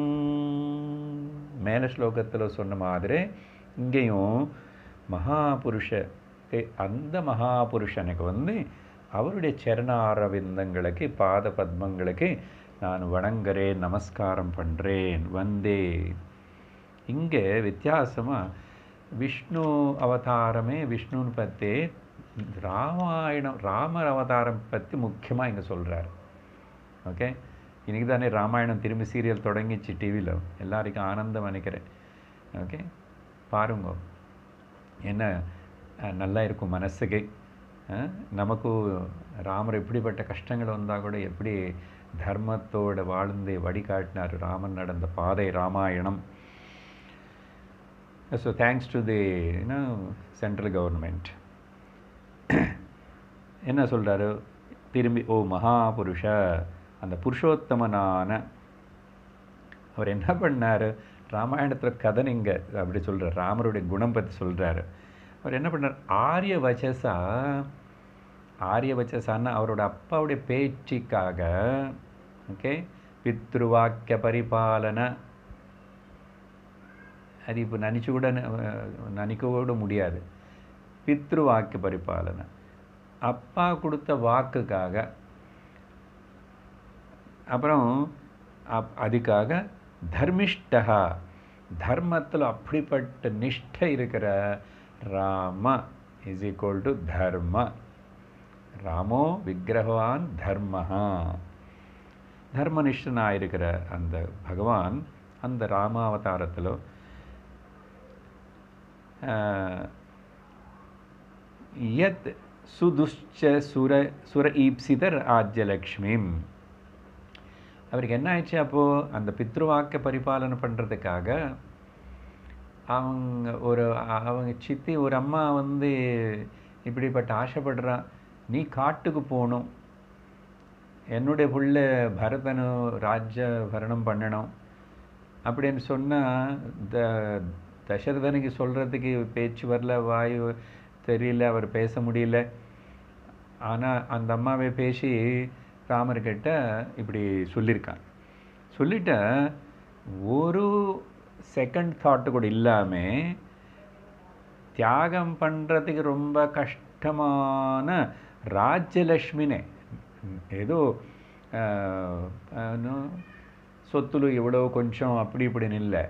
மேல ஸ்லோகத்தில் சொன்ன மாதிரி இங்கேயும் மகாபுருஷத்தை அந்த மகாபுருஷனுக்கு வந்து அவருடைய சரணாரவிந்தங்களுக்கு பாத பத்மங்களுக்கு நான் வணங்குறேன் நமஸ்காரம் பண்ணுறேன் வந்தே இங்கே வித்தியாசமாக விஷ்ணு அவதாரமே விஷ்ணுன்னு பற்றி ராமாயணம் ராமர் அவதாரம் பற்றி முக்கியமாக இங்கே சொல்கிறார் ஓகே இன்றைக்கி தானே ராமாயணம் திரும்பி சீரியல் தொடங்கிச்சு டிவியில் எல்லாருக்கும் ஆனந்தம் நினைக்கிறேன் ஓகே பாருங்க என்ன அஹ், நல்லா இருக்கும் மனசுக்கு அஹ், நமக்கு ராமர் எப்படிப்பட்ட கஷ்டங்கள் வந்தால் கூட எப்படி தர்மத்தோட வாழ்ந்து வழிகாட்டினார் ராமன் நடந்த பாதை Ramayanam so thanks to the you know central government என்ன சொல்கிறாரு திரும்பி ஓ மகாபுருஷ அந்த புருஷோத்தமனான அவர் என்ன பண்ணார் ராமாயணத்தில் கதை நீங்க அப்படி சொல்கிறார் ராமருடைய குணம் பற்றி சொல்கிறாரு அவர் என்ன பண்ணார் ஆரிய வச்சசா ஆரிய வச்சசான்னா அவரோட அப்பாவுடைய பேச்சுக்காக ஓகே பித்ருவாக்கிய பரிபாலன அது இப்போ நினச்சி கூட நினைக்க கூட முடியாது பித்ருவாக்கிய பரிபாலனை அப்பா கொடுத்த வாக்குக்காக அப்புறம் அப் அதுக்காக தர்மிஷ்டா தர்மத்தில் அப்படிப்பட்ட நிஷ்டை இருக்கிற ராம இஸ் ஈக்குவல் டு தர்ம ராமோ விக்கிரகவான் தர்மஹா தர்மனிஷ்டனாக இருக்கிற அந்த பகவான் அந்த ராமாவதாரத்தில் யத் சுதுஷ்ச சுர சுர ஈப்சித ராஜ்யலக்ஷ்மிம் அவருக்கு என்ன ஆயிடுச்சு அப்போது அந்த பித்ருவாக்க பரிபாலனை பண்ணுறதுக்காக அவங்க ஒரு அவங்க சித்தி ஒரு அம்மா வந்து இப்படிப்பட்ட ஆசைப்படுறான் நீ காட்டுக்கு போகணும் என்னுடைய புள்ள பரதனும் ராஜ்ய பரணம் பண்ணணும் அப்படின்னு சொன்னால் த தசரதனுக்கு சொல்கிறதுக்கு பேச்சு வரல வாயு தெரியல அவர் பேச முடியல ஆனால் அந்த அம்மாவை பேசி ராமர்கிட்ட இப்படி சொல்லியிருக்கான் சொல்லிட்ட ஒரு செகண்ட் தாட்டு கூட இல்லாமல் தியாகம் பண்ணுறதுக்கு ரொம்ப கஷ்டமான ராஜ்யலக்ஷ்மினே ஏதோ ஆஹ், ஆனு, சொத்துలు எவ்வளோ கொஞ்சம் அப்படி இப்படின்னு இல்லை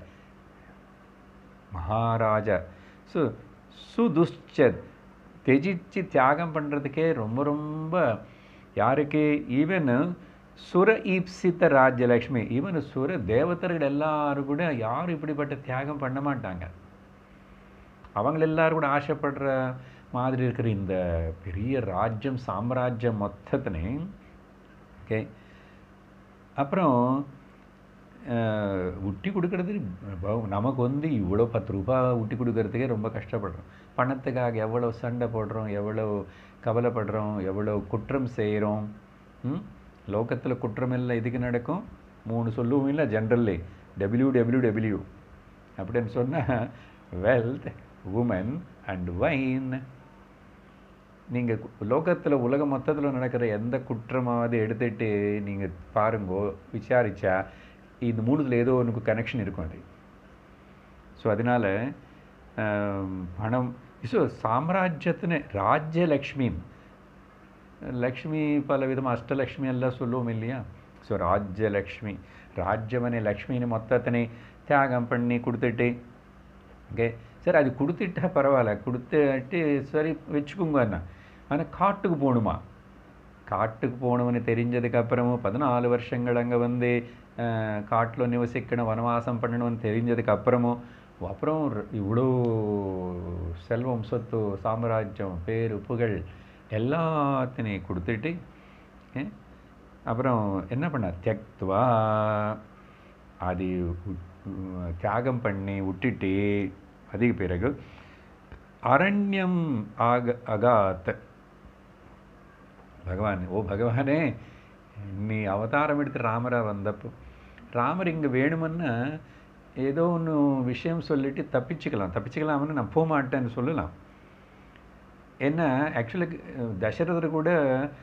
மகாராஜா ஸோ சுதுஷ்சத் தெஜிச்சு தியாகம் பண்ணுறதுக்கே ரொம்ப ரொம்ப யாருக்கு ஈவன் சுர ஈப்சித்த ராஜ்யலக்ஷ்மி ஈவன் சுர தேவதர்கள் எல்லாரும் கூட யாரும் இப்படிப்பட்ட தியாகம் பண்ண மாட்டாங்க அவங்க எல்லாரும் கூட ஆசைப்படுற மாதிரி இருக்கிற இந்த பெரிய ராஜ்யம் சாம்ராஜ்யம் மொத்தத்தினே ஓகே அப்புறம் அஹ், உட்டி கொடுக்கறது ப- நமக்கு வந்து இவ்வளோ பத்து ரூபாய் உட்டி கொடுக்கறதுக்கே ரொம்ப கஷ்டப்படுறோம் பணத்துக்காக எவ்வளோ சண்டை போடுறோம் எவ்வளோ கவலைப்படுறோம் எவ்வளோ குற்றம் செய்கிறோம் ம் லோகத்தில் குற்றம் இல்லை இதுக்கு நடக்கும் மூணு சொல்லுவோம் இல்லை ஜென்ரல்லி டபிள்யூ டபிள்யூ டபிள்யூ அப்படின்னு சொன்னால் வெல்த் உமன் அண்ட் வைன் நீங்கள் லோகத்தில் உலகம் மொத்தத்தில் நடக்கிற எந்த குற்றமாவது எடுத்துட்டு நீங்கள் பாருங்கோ விசாரிச்சா இது மூணுத்தில் ஏதோ ஒன்றுக்கு கனெக்ஷன் இருக்கும் அது ஸோ அதனால் பணம் ஸோ சாம்ராஜ்யத்தின ராஜ்யலக்ஷ்மி லக்ஷ்மி பல விதமாக அஷ்டலக்ஷ்மி எல்லாம் சொல்லுவோம் இல்லையா ஸோ ராஜ்யலக்ஷ்மி ராஜ்யமனை லக்ஷ்மின்னு மொத்தத்தினை தியாகம் பண்ணி கொடுத்துட்டு ஓகே சரி அது கொடுத்துட்டா பரவாயில்ல கொடுத்துட்டு சரி வச்சுக்கோங்க என்ன ஆனால் காட்டுக்கு போகணுமா காட்டுக்கு போகணும்னு தெரிஞ்சதுக்கப்புறமும் பதினாலு வருஷங்கள் அங்கே வந்து காட்டில் நிவசிக்கணும் வனவாசம் பண்ணணும்னு தெரிஞ்சதுக்கு அப்புறமும் அப்புறம் இவ்வளோ செல்வம் சொத்து சாம்ராஜ்யம் பேரு புகழ் எல்லாத்தினையும் கொடுத்துட்டு அப்புறம் என்ன பண்ணார் தியக்துவா அது தியாகம் பண்ணி விட்டுட்டு அதுக்கு பிறகு அரண்யம் ஆக அகாத் பகவான் ஓ பகவானே நீ அவதாரம் எடுத்து ராமரா வந்தப்போ ராமர் இங்கே வேணுமுன்னா ஏதோ ஒன்று விஷயம் சொல்லிட்டு தப்பிச்சுக்கலாம் தப்பிச்சுக்கலாம்னு நான் போக மாட்டேன்னு சொல்லலாம் என்ன ஆக்சுவலி தசரதர் கூட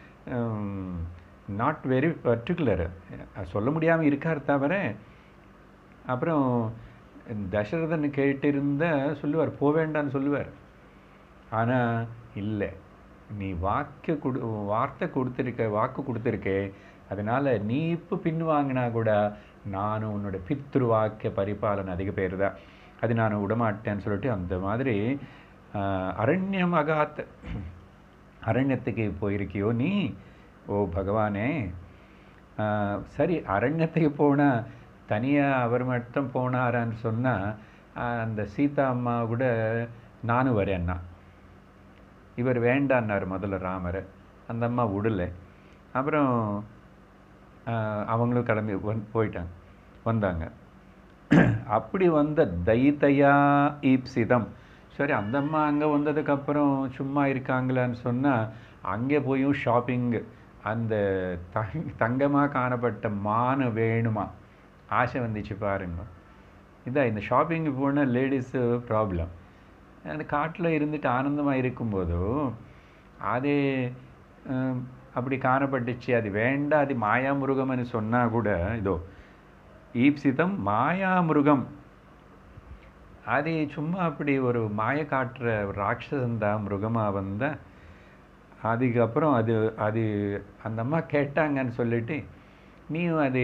நாட் வெரி பர்டிகுலர் சொல்ல முடியாமல் இருக்கார் தவிர அப்புறம் தசரதன் கேட்டிருந்த சொல்லுவார் போக வேண்டான்னு சொல்லுவார் ஆனால் இல்லை நீ வாக்கு கொடு வார்த்தை கொடுத்துருக்க வாக்கு கொடுத்துருக்கே அதனால் நீ இப்போ பின்வாங்கினா கூட நானும் உன்னோட பித்ரு வாக்கிய பரிபாலனை அதிக பேர் தான் அது நான் விடமாட்டேன்னு சொல்லிட்டு அந்த மாதிரி அரண்யம் அகாத் அரண்யத்துக்கு போயிருக்கியோ நீ ஓ பகவானே சரி அரண்யத்துக்கு போனால் தனியாக அவர் மட்டும் போனாரான்னு சொன்னால் அந்த சீதா அம்மா கூட நானும் வரேன்னா இவர் வேண்டான்னார் முதல்ல ராமரை அந்த அம்மா விடலை அப்புறம் அவங்களும் கிளம்பி போயிட்டாங்க வந்தாங்க அப்படி வந்த தைத்தையா ஈப்சிதம் சரி அந்த அம்மா அங்கே வந்ததுக்கப்புறம் சும்மா இருக்காங்களான்னு சொன்னால் அங்கே போயும் ஷாப்பிங் அந்த தங் தங்கமாக காணப்பட்ட மானு வேணுமா ஆசை வந்துச்சு பாருங்க இதான் இந்த ஷாப்பிங்கு போனால் லேடிஸு ப்ராப்ளம் அந்த காட்டில் இருந்துட்டு ஆனந்தமாக இருக்கும்போதும் அது அப்படி காணப்பட்டுச்சு அது வேண்டாம் அது மாயாமிருகம்னு சொன்னால் கூட இதோ ஈப்சிதம் மாயாமிருகம் அது சும்மா அப்படி ஒரு மாய காட்டுற ஒரு ராட்சசன் தான் மிருகமாக வந்தால் அதுக்கப்புறம் அது அது அந்த அம்மா கேட்டாங்கன்னு சொல்லிட்டு நீயும் அது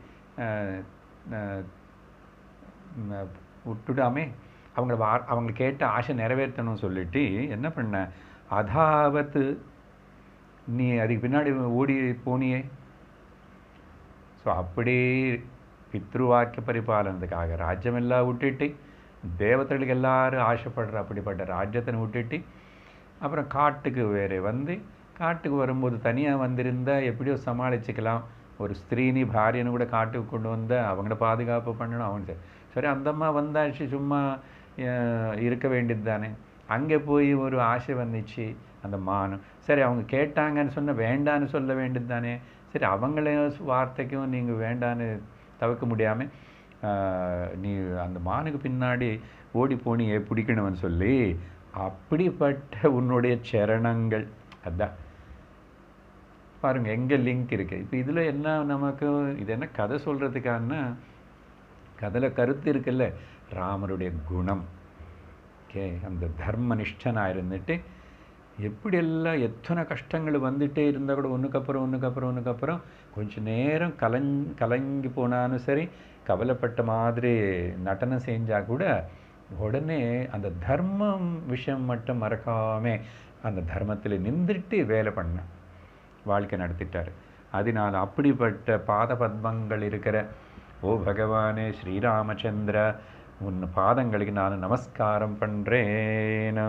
விட்டுடாமே அவங்கள வா அவங்க கேட்ட ஆசை நிறைவேற்றணும்னு சொல்லிட்டு என்ன பண்ண அதாவது நீ அதுக்கு பின்னாடி ஓடி போனியே ஸோ அப்படி பித்ருவாக்கிய பரிபாலனத்துக்காக ராஜ்யமெல்லாம் விட்டுட்டு தேவதைகளுக்கு எல்லாரும் ஆசைப்படுற அப்படிப்பட்ட ராஜ்யத்தை விட்டுட்டு அப்புறம் காட்டுக்கு வேறு வந்து காட்டுக்கு வரும்போது தனியாக வந்திருந்தால் எப்படியோ சமாளிச்சுக்கலாம் ஒரு ஸ்திரீனி பாரியனு கூட காட்டுக்கு கொண்டு வந்தால் அவங்கள பாதுகாப்பு பண்ணணும் அவங்க சரி அந்தம்மா வந்தாச்சு சும்மா இருக்க வேண்டியது தானே அங்கே போய் ஒரு ஆசை வந்துச்சு அந்த மானம் சரி அவங்க கேட்டாங்கன்னு சொன்ன வேண்டான்னு சொல்ல வேண்டியது தானே சரி அவங்கள வார்த்தைக்கும் நீங்கள் வேண்டான்னு தவிர்க்க முடியாமல் நீ அந்த மானுக்கு பின்னாடி ஓடி போனியே பிடிக்கணும்னு சொல்லி அப்படிப்பட்ட உன்னுடைய சரணங்கள் அதான் பாருங்க எங்கே லிங்க் இருக்கு இப்போ இதில் என்ன நமக்கு இது என்ன கதை சொல்கிறதுக்கான கதையில் கருத்து இருக்குல்ல ராமருடைய குணம் ஓகே அந்த தர்ம நிஷ்டனாக இருந்துட்டு எப்படியெல்லாம் எத்தனை கஷ்டங்கள் வந்துட்டே இருந்தால் கூட ஒன்றுக்கப்புறம் ஒன்றுக்கப்புறம் ஒன்றுக்கப்புறம் கொஞ்சம் நேரம் கலங் கலங்கி போனாலும் சரி கவலைப்பட்ட மாதிரி நடனம் செஞ்சால் கூட உடனே அந்த தர்மம் விஷயம் மட்டும் மறக்காம அந்த தர்மத்தில் நின்றுட்டு வேலை பண்ண வாழ்க்கை நடத்திட்டார் அதனால் அப்படிப்பட்ட பாத பத்மங்கள் இருக்கிற ஓ பகவானே ஸ்ரீராமச்சந்திர உன் பாதங்களுக்கு நான் நமஸ்காரம் பண்ணுறேன்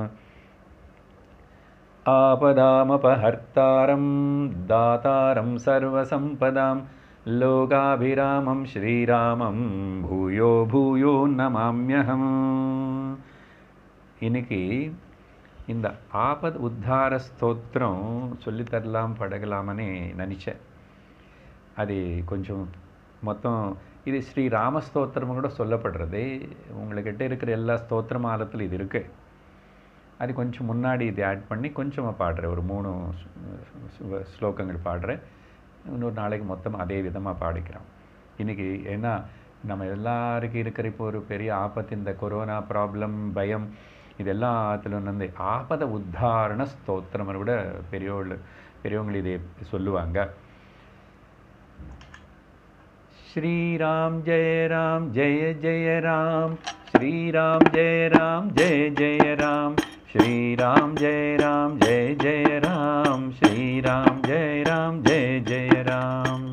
ஆபதாமபஹர்த்தாரம் தாத்தாரம் சர்வசம்பதாம் லோகாபிராமம் ஸ்ரீராமம் பூயோ பூயோ நமாமியகம் இன்னைக்கு இந்த ஆபத் உத்தார ஸ்தோத்திரம் சொல்லித்தரலாம் பழகலாமனே நினச்சேன் அது கொஞ்சம் மொத்தம் இது ஸ்ரீ ராமஸ்தோத்திரம் கூட சொல்லப்படுறது உங்கள்கிட்ட இருக்கிற எல்லா ஸ்தோத்திர மாலத்தில் இது இருக்குது அது கொஞ்சம் முன்னாடி இது ஆட் பண்ணி கொஞ்சமாக பாடுறேன் ஒரு மூணு ஸ்லோ- ஸ்லோகங்கள் பாடுறேன் இன்னொரு நாளைக்கு மொத்தம் அதே விதமாக பாடிக்கிறோம் இன்றைக்கி ஏன்னா நம்ம எல்லாருக்கும் இருக்கிற இப்போ ஒரு பெரிய ஆபத்து இந்த கொரோனா ப்ராப்ளம் பயம் இது எல்லாத்துலையும் வந்து ஆபத உத்தாரண ஸ்தோத்திரம் கூட பெரியவள் பெரியவங்க இதை சொல்லுவாங்க श्रीराम जय राम जय जय राम श्रीराम जय राम जय जय राम श्रीराम जय राम जय जय राम श्रीराम जय राम जय जय राम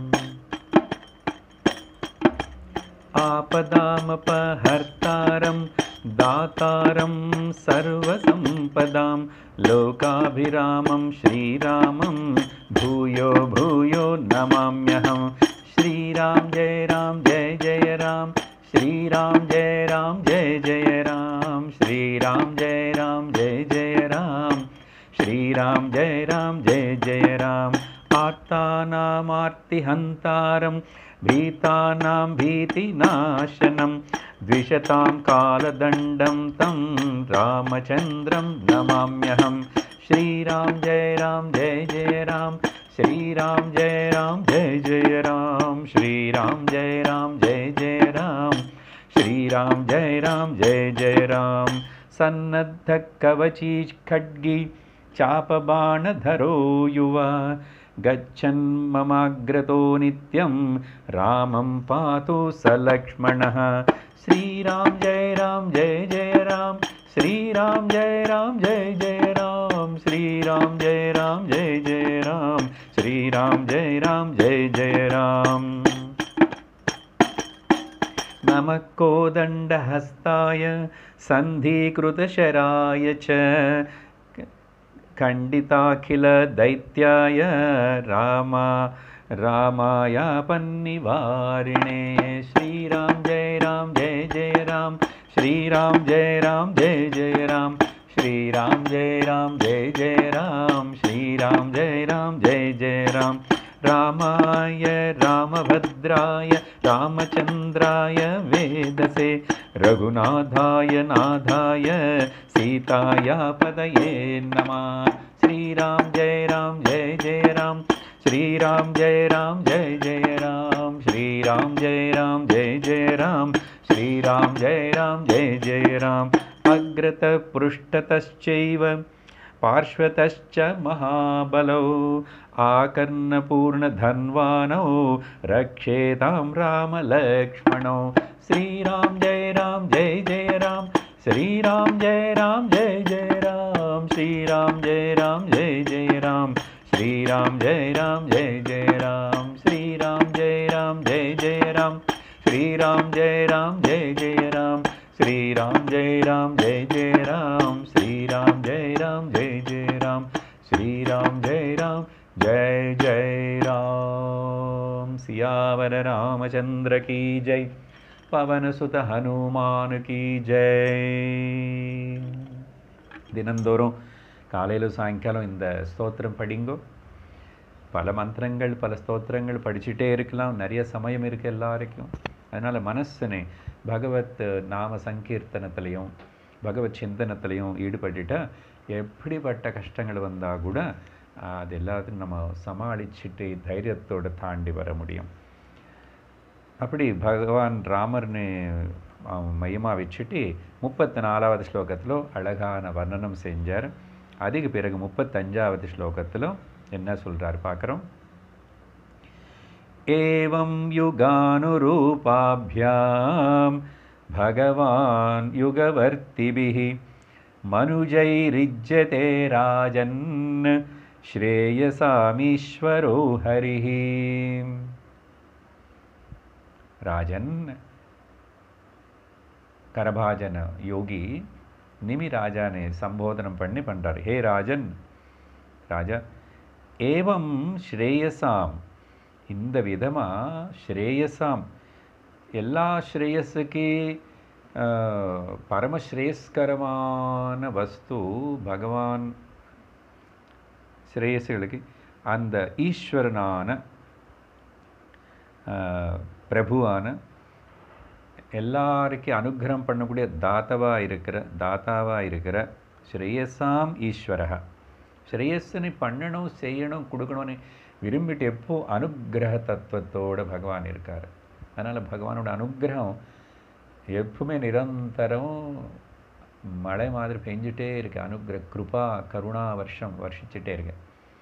आपदामपहर्तारं दातारं सर्वसम्पदां लोकाभिरामं श्रीरामं भूयो भूयो नमाम्यहं श्रीराम जय राम जय जय राम श्रीराम जय राम जय जय राम श्रीराम जय राम जय जय राम श्रीराम जय राम जय जय राम आर्तानामार्तिहन्तारं भीतानां भीतिनाशनं द्विषतां कालदण्डं तं रामचन्द्रं नमाम्यहं श्रीराम जय राम जय जय राम श्रीराम जय राम जय जय राम श्रीराम जय राम जय जय राम श्रीराम जय राम जय जय राम सन्नद्धकवची खड्गी चापबाणधरो युवा गच्छन् ममाग्रतो नित्यं रामं पातु स लक्ष्मणः श्रीराम जय राम जय जय राम श्रीराम जय राम जय जय राम श्रीराम जय राम जय जय राम श्रीराम जय राम जय जय राम नमः कोदण्डहस्ताय सन्धिकृतशराय च खण्डिताखिलदैत्याय रामा रामायापन्निवारिणे श्रीराम जय राम जय जय राम श्रीराम जय राम जय जय राम श्रीराम जय राम जय जय राम श्रीराम जय राम जय जय राम रामाय रामभद्राय रामचन्द्राय वेदसे रघुनाथाय नाथाय सीताया पदये नमः श्रीराम जय राम जय जय राम श्रीराम जय राम जय जय राम श्रीराम जय राम जय जय राम श्रीराम जय राम जय जय राम अग्रतपृष्ठतश्चैव पार्श्वतश्च महाबलौ आकर्णपूर्णधन्वानौ रक्षेतां रामलक्ष्मणौ श्रीराम जय राम जय जय राम श्रीराम जय राम जय जय राम श्रीराम जय राम जय जय राम श्रीराम जय राम जय जय राम श्रीराम जय राम जय जय राम श्रीराम जय राम जय जय राम श्रीराम जय राम जय जय राम श्रीराम जय राम जय जय राम श्रीराम जय राम जय जय राम सियावर रामचंद्र की जय पवन सुत हनुमान की जय தினந்தோறும் காலையிலும் சாயங்காலம் இந்த ஸ்தோத்திரம் படிங்கோ பல மந்திரங்கள் பல ஸ்தோத்திரங்கள் படிச்சுட்டே இருக்கலாம் நிறைய சமயம் இருக்குது எல்லாருக்கும் அதனால் மனசனை பகவத் நாம சங்கீர்த்தனத்திலையும் பகவத் சிந்தனத்திலையும் ஈடுபட்டுட்டா எப்படிப்பட்ட கஷ்டங்கள் வந்தால் கூட அது எல்லாத்தையும் நம்ம சமாளிச்சுட்டு தைரியத்தோடு தாண்டி வர முடியும் அப்படி பகவான் ராமர்னு மையமாக வச்சுட்டு முப்பத்தி நாலாவது ஸ்லோகத்தில் அழகான வர்ணனம் செஞ்சார் அதுக்கு பிறகு முப்பத்தஞ்சாவது ஸ்லோகத்தில் என்ன சொல்கிறார் பார்க்குறோம் ஏவம் யுகானுரூபாபியாம் பகவான் யுகவர்த்திபிः மனுஜைரிஜ்யதே ராஜன் ஸ்ரேயசாமீஸ்வரோ ஹரிः ராஜன் கரபாஜன யோகி நிமி ராஜானை சம்போதனம் பண்ணி பண்ணுறார் ஹே ராஜன் ராஜா ஏவம் ஸ்ரேயசாம் இந்த விதமாக ஸ்ரேயசாம் எல்லா ஸ்ரேயஸுக்கு பரமஸ்ரேயஸ்கரமான வஸ்து பகவான் ஸ்ரேயஸுகளுக்கு அந்த ஈஸ்வரனான பிரபுவான எல்லாருக்கும் அனுகிரகம் பண்ணக்கூடிய தாத்தவாக இருக்கிற தாத்தாவாக இருக்கிற ஸ்ரேயஸாம் ஈஸ்வரः ஸ்ரேயஸ்ஸனை பண்ணணும் செய்யணும் கொடுக்கணும்னு விரும்பிட்டு எப்போ அனுக்கிரக தத்துவத்தோட பகவான் இருக்கார் அதனால் பகவானோட அனுக்கிரகம் எப்பவுமே நிரந்தரம் மழை மாதிரி பெஞ்சிட்டே இருக்கு அனுக்கிர கிருபா கருணா வருஷம் வருஷிச்சுட்டே இருக்கு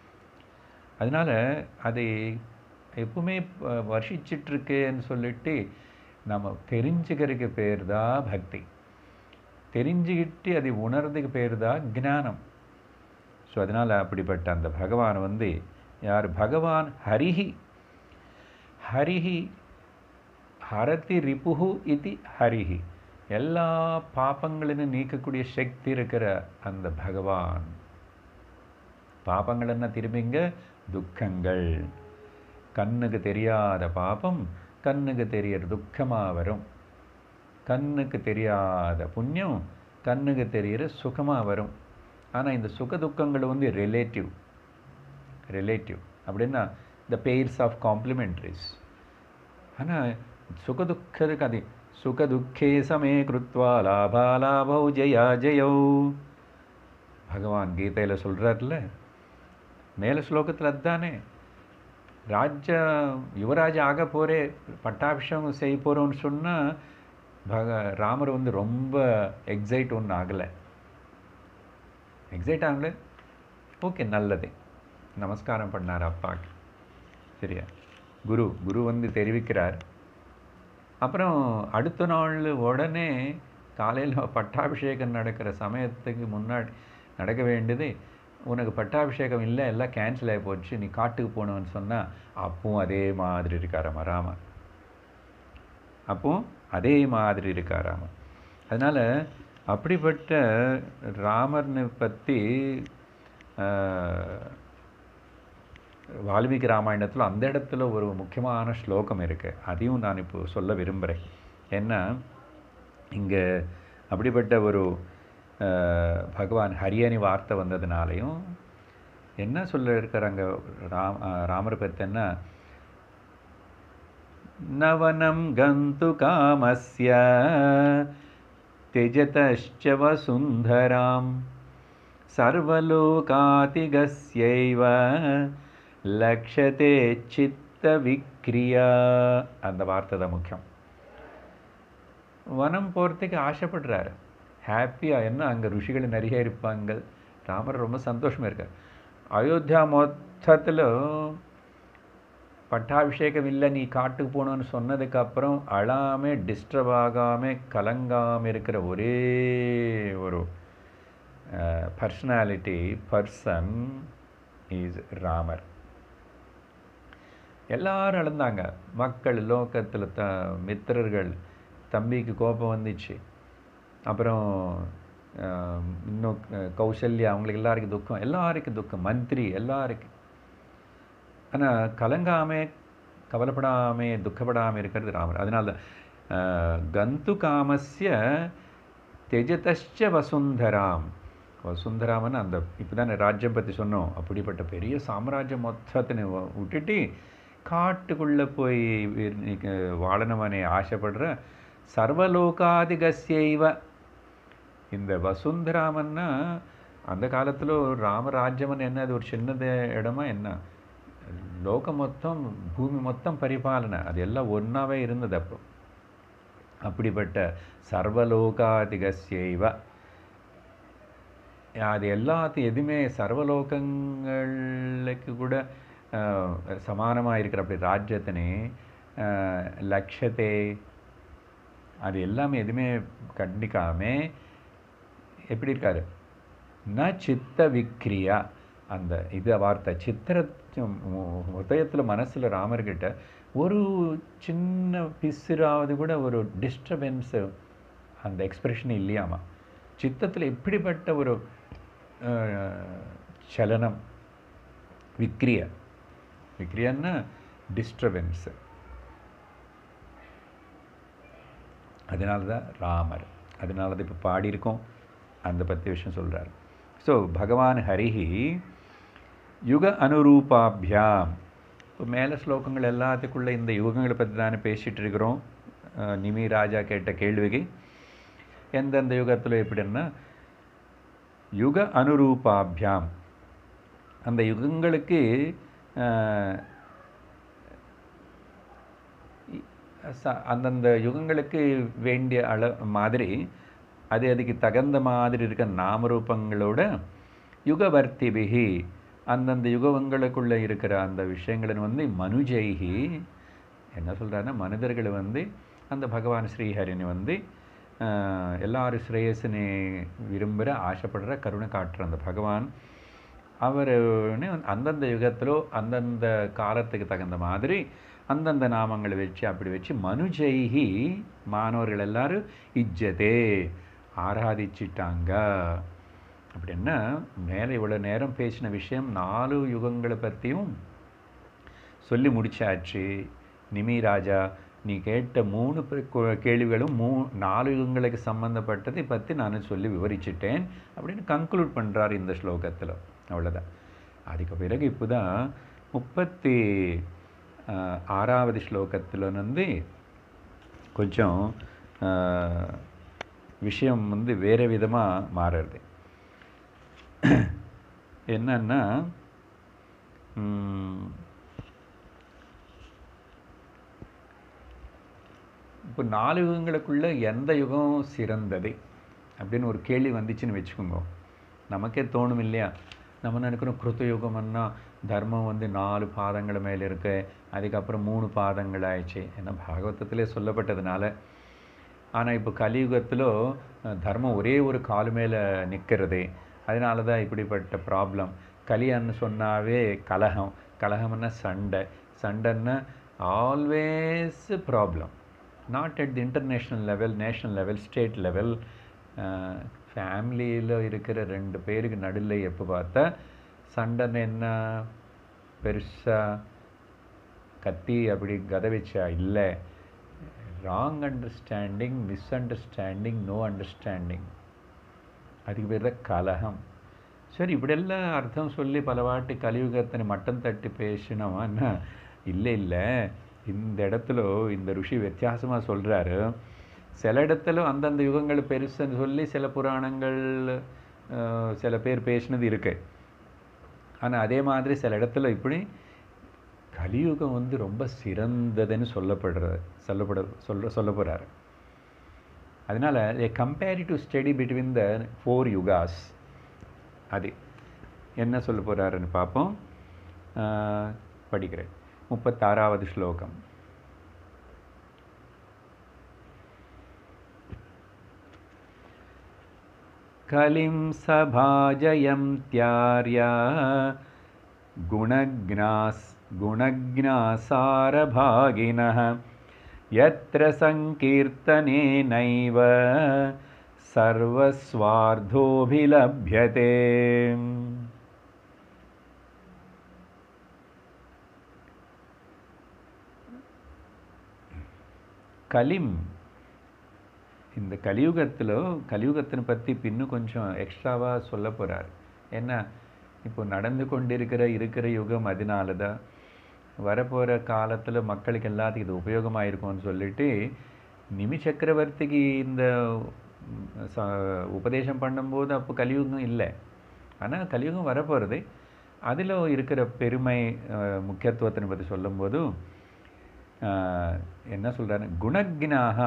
அதனால் அது எப்பவுமே ப- வருஷிச்சிட்ருக்கேன்னு சொல்லிட்டு நம்ம தெரிஞ்சுக்கிறதுக்கு பேர் தான் பக்தி தெரிஞ்சுக்கிட்டு அதை உணர்றதுக்கு பேர் தான் ஞானம் ஸோ அதனால் அப்படிப்பட்ட அந்த பகவான் வந்து யார் பகவான் ஹரிஹி ஹரிஹி ஹரதி ரிபுஹு இது ஹரிஹி எல்லா பாப்பங்களையும் நீக்கக்கூடிய சக்தி இருக்கிற அந்த பகவான் பாபங்கள் என்ன திரும்பிங்க துக்கங்கள் கண்ணுக்கு தெரியாத பாபம் கண்ணுக்கு தெரியற துக்கமாக வரும் கண்ணுக்கு தெரியாத புண்ணியம் கண்ணுக்கு தெரிகிற சுகமாக வரும் ஆனால் இந்த சுக துக்கங்கள் வந்து ரிலேட்டிவ் ரிலேட்டிவ் அப்படின்னா த பெயர்ஸ் ஆஃப் காம்ப்ளிமெண்ட்ரிஸ் ஆனால் சுகதுக்கதுக்கு அது சுகதுக்கே சமே கிருத்வா லாபா லாபௌ ஜெயா ஜெயௌ பகவான் கீதையில் சொல்கிறார்ல மேல ஸ்லோகத்தில் அதுதானே ராஜ்ய யுவராஜ ஆக போகிறே பட்டாபிஷேகம் செய்ய போகிறோன்னு சொன்னால் பக ராமர் வந்து ரொம்ப எக்ஸைட் ஒன்றும் ஆகலை எக்ஸைட் ஆகலை ஓகே நல்லது நமஸ்காரம் பண்ணார் அப்பாக்கு சரியா குரு குரு வந்து தெரிவிக்கிறார் அப்புறம் அடுத்த நாள் உடனே காலையில் பட்டாபிஷேகம் நடக்கிற சமயத்துக்கு முன்னாடி நடக்க வேண்டியது உனக்கு பட்டாபிஷேகம் இல்லை எல்லாம் கேன்சல் ஆகி போச்சு நீ காட்டுக்கு போகணும்னு சொன்னால் அப்பவும் அதே மாதிரி இருக்காராமா ராமர் அப்பவும் அதே மாதிரி இருக்காராமா அதனால் அப்படிப்பட்ட ராமர்னை பற்றி வால்மீகி ராமாயணத்தில் அந்த இடத்துல ஒரு முக்கியமான ஸ்லோகம் இருக்குது அதையும் நான் இப்போ சொல்ல விரும்புகிறேன் ஏன்னா இங்கே அப்படிப்பட்ட ஒரு அஹ், பகவான் ஹரியனி வார்த்தை வந்ததுனாலையும் என்ன சொல்ல இருக்கிறாங்க ராம் அஹ், ராமரை பற்றின்னா நவனம் கந்து காமஸ்ய त्यजतश्च वसुन्धरां सर्वलोकातिगस्यैव லக்ஷதே சித்த விக்ரியா அந்த வார்த்தை தான் முக்கியம் வனம் போகிறதுக்கு ஆசைப்படுறாரு ஹாப்பியாக என்ன அங்கே ருஷிகள் நிறைய இருப்பாங்க ராமர் ரொம்ப சந்தோஷமாக இருக்கார் அயோத்தியா மொத்தத்தில் பட்டாபிஷேகம் இல்லை நீ காட்டுக்கு போகணும்னு சொன்னதுக்கப்புறம் அழாமே டிஸ்டர்ப் ஆகாமல் கலங்காமல் இருக்கிற ஒரே ஒரு பர்சனாலிட்டி பர்சன் இஸ் ராமர் எல்லாரும் அழுந்தாங்க மக்கள் லோகத்தில் த மித்திரர்கள் தம்பிக்கு கோபம் வந்துச்சு அப்புறம் ஆஹ், இன்னும் க- கௌசல்யா அவங்களுக்கு எல்லாருக்கும் துக்கம் எல்லாருக்கும் துக்கம் மந்திரி எல்லாருக்கும் ஆனால் கலங்காமே கவலைப்படாமே துக்கப்படாமல் இருக்கிறது ராமர் அதனால ஆஹ், கந்து காமஸ்ய தெஜதஷ்ச வசுந்தராம் வசுந்தராமன் அந்த இப்போ தானே ராஜ்யம் பற்றி சொன்னோம் அப்படிப்பட்ட பெரிய சாம்ராஜ்யம் மொத்தத்தினை வ- விட்டுட்டு காட்டுக்குள்ளே போய் வி- நீக்க வாழணுமனே ஆசைப்படுற சர்வலோகாதிகஸ்யைவ இந்த வசுந்தராமன்னா அந்த காலத்தில் ராமராஜ்யம்னு என்ன அது ஒரு சின்னது இடமா என்ன லோகம் மொத்தம் பூமி மொத்தம் பரிபாலனை அது எல்லாம் ஒன்றாவே இருந்தது அப்போ அப்படிப்பட்ட சர்வலோகாதிகஸ்யைவ அது எல்லாத்தையும் எதுவுமே சர்வலோகங்களுக்கு கூட சமானமாக இருக்கிற அப்படி ராஜ்யத்தினே ஆஹ், லக்ஷத்தே அது எல்லாமே எதுவுமே கண்டிக்காம எப்படி இருக்காரு ந சித்த விக்ரியா அந்த இது வார்த்தை சித்திர உதயத்தில் மனசில் ராமர்கிட்ட ஒரு சின்ன பிசுறாவது கூட ஒரு டிஸ்டர்பன்ஸு அந்த எக்ஸ்பிரஷன் இல்லையாமா சித்தத்தில் இப்படிப்பட்ட ஒரு அஹ், சலனம் விக்ரிய விக்ரியான்னா டிஸ்டர்பன்ஸு அதனால தான் ராமர் அதனால தான் இப்போ பாடியிருக்கோம் அந்த பற்றி விஷயம் சொல்கிறார் ஸோ பகவான் ஹரிஹி யுக அனுரூபாபியாம் இப்போ மேலே ஸ்லோகங்கள் எல்லாத்துக்குள்ளே இந்த யுகங்களை பற்றி தானே பேசிகிட்டு இருக்கிறோம் அஹ், நிமி ராஜா கேட்ட கேள்விக்கு எந்தெந்த யுகத்தில் எப்படின்னா யுக அனுரூபாபியாம் அந்த யுகங்களுக்கு அஹ், இ- ச- அந்தந்த யுகங்களுக்கு வேண்டிய அள மாதிரி அது அதுக்கு தகுந்த மாதிரி இருக்க நாமரூபங்களோட யுகவர்த்திபிகி அந்தந்த யுகங்களுக்குள்ள இருக்கிற அந்த விஷயங்களை வந்து மனுஜைகி என்ன சொல்கிறாருன்னா மனிதர்களை வந்து அந்த பகவான் ஸ்ரீஹரினை வந்து ஆஹ், எல்லாரும் ஸ்ரேயஸனை விரும்புகிற ஆசைப்படுற கருணை காட்டுற அந்த பகவான் அவர் அந்தந்த யுகத்திலோ அந்தந்த காலத்துக்கு தகுந்த மாதிரி அந்தந்த நாமங்களை வச்சு அப்படி வச்சு மனுஜைகி மாணவர்கள் எல்லாரும் இஜ்ஜதே ஆராதிச்சிட்டாங்க அப்படின்னா மேலே இவ்வளோ நேரம் பேசின விஷயம் நாலு யுகங்களை பற்றியும் சொல்லி முடிச்சாச்சு நிமி ராஜா நீ கேட்ட மூணு பே- கு- கேள்விகளும் மூ நாலு யுகங்களுக்கு சம்மந்தப்பட்டதை பற்றி நான் சொல்லி விவரிச்சிட்டேன் அப்படின்னு கன்க்ளூட் பண்ணுறார் இந்த ஸ்லோகத்தில் அவ்வளோதான் அதுக்கு பிறகு இப்போ தான் முப்பத்தி ஆஹ், ஆறாவது ஸ்லோகத்தில் வந்து கொஞ்சம் ஆஹ், விஷயம் வந்து வேறு விதமாக மாறுறது என்னன்னா ம், இப்போ நாலு யுகங்களுக்குள்ள எந்த யுகம் சிறந்தது அப்படின்னு ஒரு கேள்வி வந்துச்சுன்னு வச்சுக்கோங்க நமக்கே தோணும் இல்லையா நம்ம நினைக்கிறோம் கிருத்த யுகம்னா தர்மம் வந்து நாலு பாதங்கள் மேலே இருக்கு அதுக்கப்புறம் மூணு பாதங்கள் ஆயிடுச்சு ஏன்னா பாகவதத்திலே சொல்லப்பட்டதுனால ஆனால் இப்போ கலியுகத்தில் தர்மம் ஒரே ஒரு கால் மேலே நிற்கிறது அதனால தான் இப்படிப்பட்ட ப்ராப்ளம் கலியான்னு சொன்னாவே கலகம் கலகம்னா சண்டை சண்டைன்னா always problem not at the international level national level state level ஃபேமிலியில் இருக்கிற ரெண்டு பேருக்கு நடுவில் எப்போ பார்த்தா சண்டைன்னு என்ன பெருசாக கத்தி அப்படி கதை வச்சா இல்லை wrong understanding misunderstanding no understanding அதுக்கு பேர் தான் கலகம் சரி இப்படியெல்லாம் அர்த்தம் சொல்லி பல வாட்டி கலியுகத்தினை மட்டம் தட்டி பேசினவன்னா இல்லை இல்லை இந்த இடத்துல இந்த ருஷி வித்தியாசமாக சொல்கிறாரு சில இடத்துல அந்தந்த யுகங்கள் பெருசுன்னு சொல்லி சில புராணங்கள் அஹ், சில பேர் பேசினது இருக்கு ஆனால் அதே மாதிரி சில இடத்துல இப்படி கலியுகம் வந்து ரொம்ப சிறந்ததுன்னு சொல்லப்படுறது சொல்லப்பட சொல்ல சொல்ல போகிறாரு அதனால் a comparative study between the four yugas அது என்ன சொல்ல போகிறாருன்னு பார்ப்போம் ஆஹ், படிக்கிறேன் முப்பத்தாறாவது ஸ்லோகம் கலிம் சபாஜயந்த்யார்யா गुणज्ञास् गुणज्ञासारभागिनः यत्र सङ्कीर्तनेनैव सर्वस्वार्थोऽभिलभ्यते கலிம் இந்த கலியுகத்தில் கலியுகத்தினை பற்றி பின்னும் கொஞ்சம் எக்ஸ்ட்ராவாக சொல்ல போகிறார் என்ன இப்போ நடந்து கொண்டிருக்கிற இருக்கிற யுகம் அதனால தான் வரப்போகிற காலத்தில் மக்களுக்கு எல்லாத்துக்கும் இது உபயோகமாக இருக்கும்னு சொல்லிட்டு நிமி சக்கரவர்த்திக்கு இந்த ம், ச- உபதேசம் பண்ணும்போது அப்போ கலியுகம் இல்லை ஆனால் கலியுகம் வரப்போகிறது அதில் இருக்கிற பெருமை அஹ், முக்கியத்துவத்தினை பற்றி சொல்லும்போது அஹ், என்ன சொல்கிறாரு குணக்னாக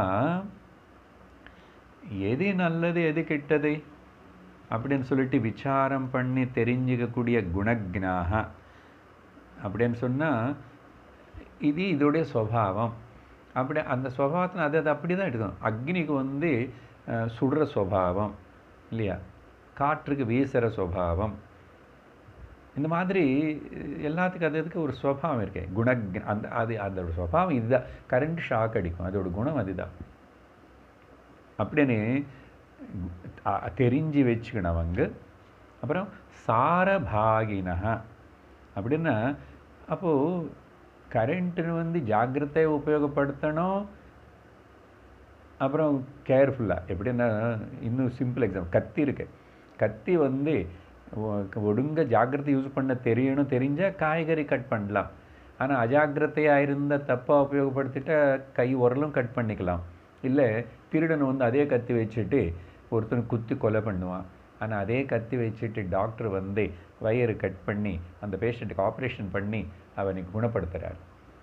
எது நல்லது எது கெட்டது அப்படின்னு சொல்லிட்டு விசாரம் பண்ணி தெரிஞ்சுக்கக்கூடிய குணக்னாக அப்படின்னு சொன்னால் இது இதோடைய சுவாவம் அப்படி அந்த சுவாவத்தில் அது அது அப்படி தான் எடுக்கும் அக்னிக்கு வந்து அஹ், சுடுற சுவாவம் இல்லையா காற்றுக்கு வீசுகிற சுவாவம் இந்த மாதிரி எல்லாத்துக்கும் அது அதுக்கு ஒரு சுவாவம் இருக்கு குண அந்த அது அதோட சுவாவம் இதுதான் கரண்ட் ஷாக் அடிக்கும் அதோட குணம் அதுதான் அப்படின்னு அ- தெரிஞ்சு வச்சுக்கணவங்க அப்புறம் சாரபாகினக அப்படின்னா அப்போது கரண்ட்டுன்னு வந்து ஜாக்கிரதையை உபயோகப்படுத்தணும் அப்புறம் கேர்ஃபுல்லாக எப்படின்னா இன்னும் சிம்பிள் எக்ஸாம் கத்தி இருக்கு கத்தி வந்து ஒ- ஒழுங்கா ஜாக்கிரதை யூஸ் பண்ண தெரியணும் தெரிஞ்சால் காய்கறி கட் பண்ணலாம் ஆனால் அஜாக்கிரதையாக இருந்தால் தப்பாக உபயோகப்படுத்திட்டா கை உரலும் கட் பண்ணிக்கலாம் இல்லை திருடன் வந்து அதே கத்தி வச்சுட்டு ஒருத்தனை குத்தி கொலை பண்ணுவான் ஆனால் அதே கத்தி வச்சுட்டு டாக்டர் வந்து வயிறு கட் பண்ணி அந்த பேஷண்ட்டுக்கு ஆப்ரேஷன் பண்ணி அவனுக்கு குணப்படுத்துகிறார்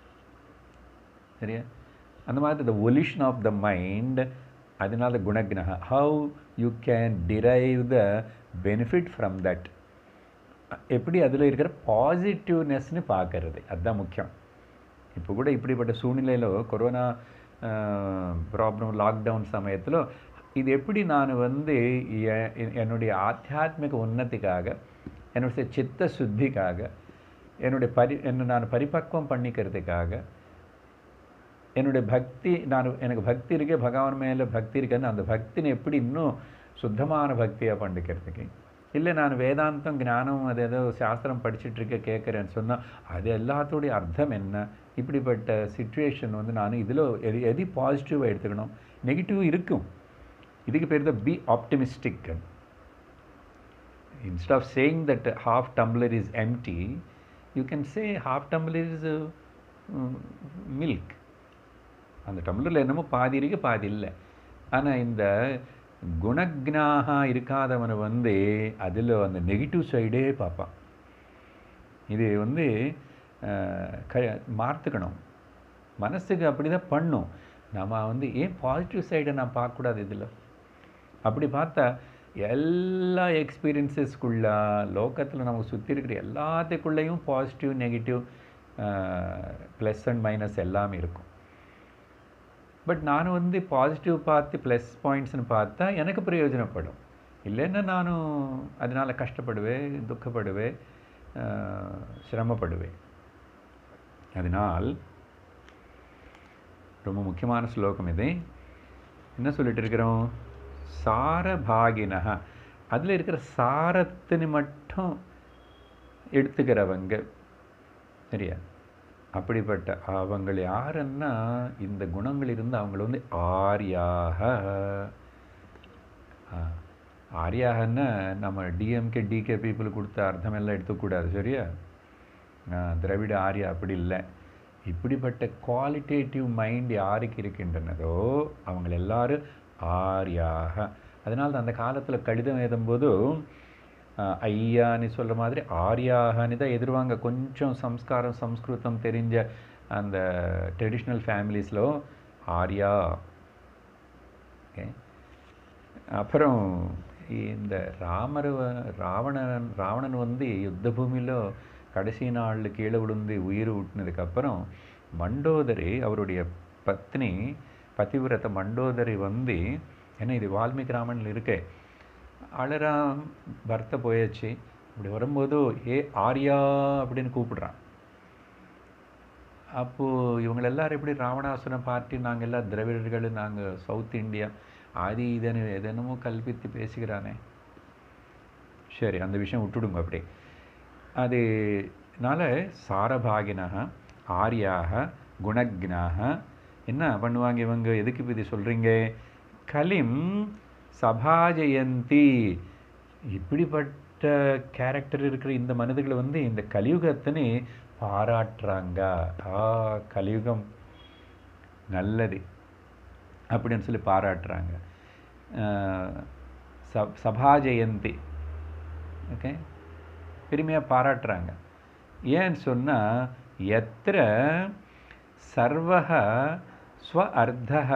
சரியா அந்த மாதிரி த ஒலிஷன் ஆஃப் த மைண்ட் அதனால குணக்னஹ how you can drive the benefit from that எப்படி அதில் இருக்கிற பாசிட்டிவ்னஸ்னு பார்க்கறது அதுதான் முக்கியம் இப்போ கூட இப்படிப்பட்ட சூழ்நிலையில் கொரோனா ப்ராப்ளம் லாக்டவுன் சமயத்தில் இது எப்படி நான் வந்து எ- என்னுடைய ஆத்தியாத்மிக உன்னதிக்காக என்னுடைய சித்த சுத்திக்காக என்னுடைய பரி என்னை நான் பரிபக்குவம் பண்ணிக்கிறதுக்காக என்னுடைய பக்தி நான் எனக்கு பக்தி இருக்கே பகவான் மேலே பக்தி இருக்குன்னு அந்த பக்தினை எப்படி இன்னும் சுத்தமான பக்தியாக பண்ணிக்கிறதுக்கு இல்லை நான் வேதாந்தம் ஞானம் அது ஏதோ சாஸ்திரம் படிச்சுட்டு இருக்க கேட்குறேன்னு சொன்னால் அது எல்லாத்தோடைய அர்த்தம் என்ன இப்படிப்பட்ட சுச்சுவேஷன் வந்து நான் இதில் எது எது பாசிட்டிவாக எடுத்துக்கணும் நெகட்டிவ் இருக்கும் இதுக்கு பேர் தான் be optimistic instead of saying that half tumbler is empty you can say half tumbler is uh, mm, milk அந்த டம்ளரில் என்னமோ பாதி இருக்கு பாதி இல்லை ஆனால் இந்த குணக்னாக இருக்காதவனை வந்து அதில் அந்த நெகட்டிவ் சைடே பார்ப்பான் இது வந்து அஹ், க மாற்றுக்கணும் மனசுக்கு அப்படி தான் பண்ணும் நம்ம வந்து ஏன் பாசிட்டிவ் சைடை நான் பார்க்கக்கூடாது இதில் அப்படி பார்த்தா எல்லா எக்ஸ்பீரியன்ஸஸ்க்குள்ள லோகத்தில் நமக்கு சுற்றி இருக்கிற எல்லாத்துக்குள்ளேயும் positive negative plus and minus எல்லாமே இருக்கும் பட் நான் வந்து பாசிட்டிவ் பார்த்து ப்ளஸ் பாயிண்ட்ஸ்னு பார்த்தா எனக்கு பிரயோஜனப்படும் இல்லைன்னா நானும் அதனால் கஷ்டப்படுவேன் துக்கப்படுவேன் ஆஹ், சிரமப்படுவேன் அதனால் ரொம்ப முக்கியமான ஸ்லோகம் இது என்ன சொல்லிட்டு இருக்கிறோம் சாரபாகினக அதில் இருக்கிற சாரத்தினு மட்டும் எடுத்துக்கிறவங்க சரியா அப்படிப்பட்ட அவங்க யாருன்னா இந்த குணங்கள் இருந்து அவங்கள வந்து ஆரியாக ஆ, ஆரியாகன்னா நம்ம டிஎம்கே டிகே பீப்புள் கொடுத்த அர்த்தமெல்லாம் எடுத்துக்கூடாது சரியா ஆ, திராவிட ஆரியா அப்படி இல்லை இப்படிப்பட்ட குவாலிட்டேட்டிவ் மைண்ட் யாருக்கு இருக்கின்றனதோ அவங்க எல்லாரும் ஆரியாக அதனால தான் அந்த காலத்தில் கடிதம் எழுதும்போது ஆஹ், ஐயான்னு சொல்கிற மாதிரி ஆரியாகன்னு தான் எதிர்வாங்க கொஞ்சம் சம்ஸ்காரம் சம்ஸ்கிருதம் தெரிஞ்ச அந்த ட்ரெடிஷ்னல் ஃபேமிலிஸில் ஆர்யா ஓகே அப்புறம் இந்த ராமர் வ- ராவணன் ராவணன் வந்து யுத்த பூமியில கடைசி நாளில் கீழே விழுந்து உயிர் விட்டுனதுக்கப்புறம் மண்டோதரி அவருடைய பத்னி பதிவிரத மண்டோதரி வந்து என்ன இது வால்மீகி ராமனில் இருக்கே அழறான் பர்த்த போயாச்சு இப்படி வரும்போது ஏ ஆர்யா அப்படின்னு கூப்பிடுறான் அப்போது இவங்க எல்லாரும் எப்படி ராவணாசுரம் பார்ட்டி நாங்கள் எல்லாம் திராவிடர்கள் நாங்கள் சவுத் இந்தியா ஆதி இதனு எதனமோ கல்பித்து பேசுகிறானே சரி அந்த விஷயம் விட்டுடுங்க அப்படி அதனால சாரபாகினக ஆரியாக குணக்னாக என்ன பண்ணுவாங்க இவங்க எதுக்கு இப்ப இது சொல்கிறீங்க கலிம் சபாஜயந்தி இப்படிப்பட்ட கேரக்டர் இருக்கிற இந்த மனிதர்களை வந்து இந்த கலியுகத்தினே பாராட்டுறாங்க ஆ கலியுகம் நல்லது அப்படின்னு சொல்லி பாராட்டுறாங்க அஹ் ச- சபா ஜெயந்தி ஓகே பெருமையாக பாராட்டுறாங்க ஏன்னு சொன்னால் எத்திர சர்வக ஸ்வ அர்த்தக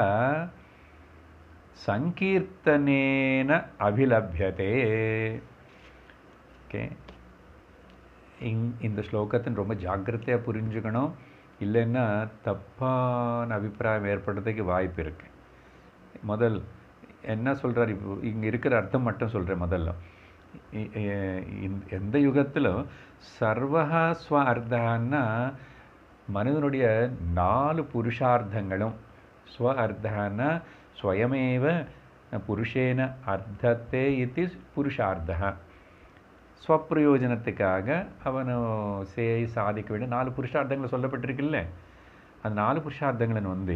சங்கீர்த்தனேன அபிலபியதே ஓகே இங் இந்த ஸ்லோகத்தின் ரொம்ப ஜாக்கிரதையாக புரிஞ்சுக்கணும் இல்லைன்னா தப்பான அபிப்பிராயம் ஏற்படுறதுக்கு வாய்ப்பு இருக்கு முதல் என்ன சொல்றார் இப்போ இங்கே இருக்கிற அர்த்தம் மட்டும் சொல்கிறேன் முதல்ல இ- எ- இந்த- எந்த யுகத்திலும் சர்வகா ஸ்வ அர்த்தன்னா மனிதனுடைய நாலு புருஷார்த்தங்களும் ஸ்வ அர்த்தன்னா ஸ்வயமேவ புருஷேன அர்த்தத்தே இது புருஷார்த்தா ஸ்வப்பிரயோஜனத்துக்காக அவனு சேய் சாதிக்க வேண்டிய நாலு புருஷார்த்தங்கள் சொல்லப்பட்டிருக்குல்ல அந்த நாலு புருஷார்த்தங்களும் வந்து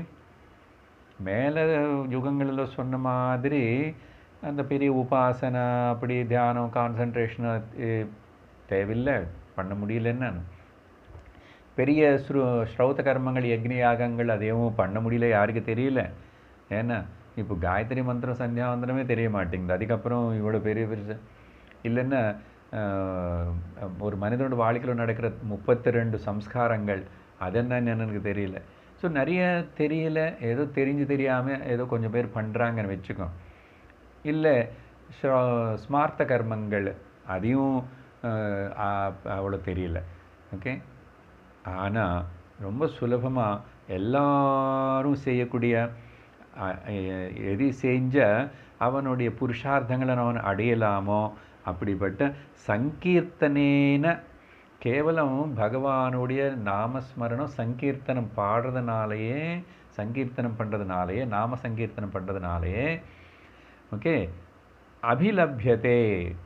மேலே யுகங்களில் சொன்ன மாதிரி அந்த பெரிய உபாசனை அப்படி தியானம் கான்சன்ட்ரேஷன் தேவையில்லை பண்ண முடியலன்னு பெரிய ஸ்ரு ஸ்ரௌத கர்மங்கள் யக்னி யாகங்கள் அதையும் பண்ண முடியல யாருக்கு தெரியல ஏன்னா இப்போ காயத்ரி மந்திரம் சந்தியாவந்தனமே தெரிய மாட்டேங்குது அதுக்கப்புறம் இவ்வளோ பெரிய பெருசு இல்லைன்னா ஆஹ், ஒரு மனிதனோட வாழ்க்கையில் நடக்கிற முப்பத்தி ரெண்டு சம்ஸ்காரங்கள் அது என்னன்னு எனக்கு தெரியல ஸோ நிறைய தெரியல ஏதோ தெரிஞ்சு தெரியாமல் ஏதோ கொஞ்சம் பேர் பண்ணுறாங்கன்னு வச்சுக்கோ இல்லை ஸ்மார்த்த கர்மங்கள் அதையும் ஆஹ், ஆ- அவ்வளோ தெரியல ஓகே ஆனால் ரொம்ப சுலபமாக எல்லாரும் செய்யக்கூடிய அ- எ- எது செஞ்ச அவனுடைய புருஷார்த்தங்களை அவன் அடையலாமோ அப்படிப்பட்ட சங்கீர்த்தனேன கேவலம் பகவானுடைய நாமஸ்மரணம் சங்கீர்த்தனம் பாடுறதுனாலேயே சங்கீர்த்தனம் பண்ணுறதுனாலேயே நாம சங்கீர்த்தனம் பண்ணுறதுனாலேயே ஓகே அபிலபியதே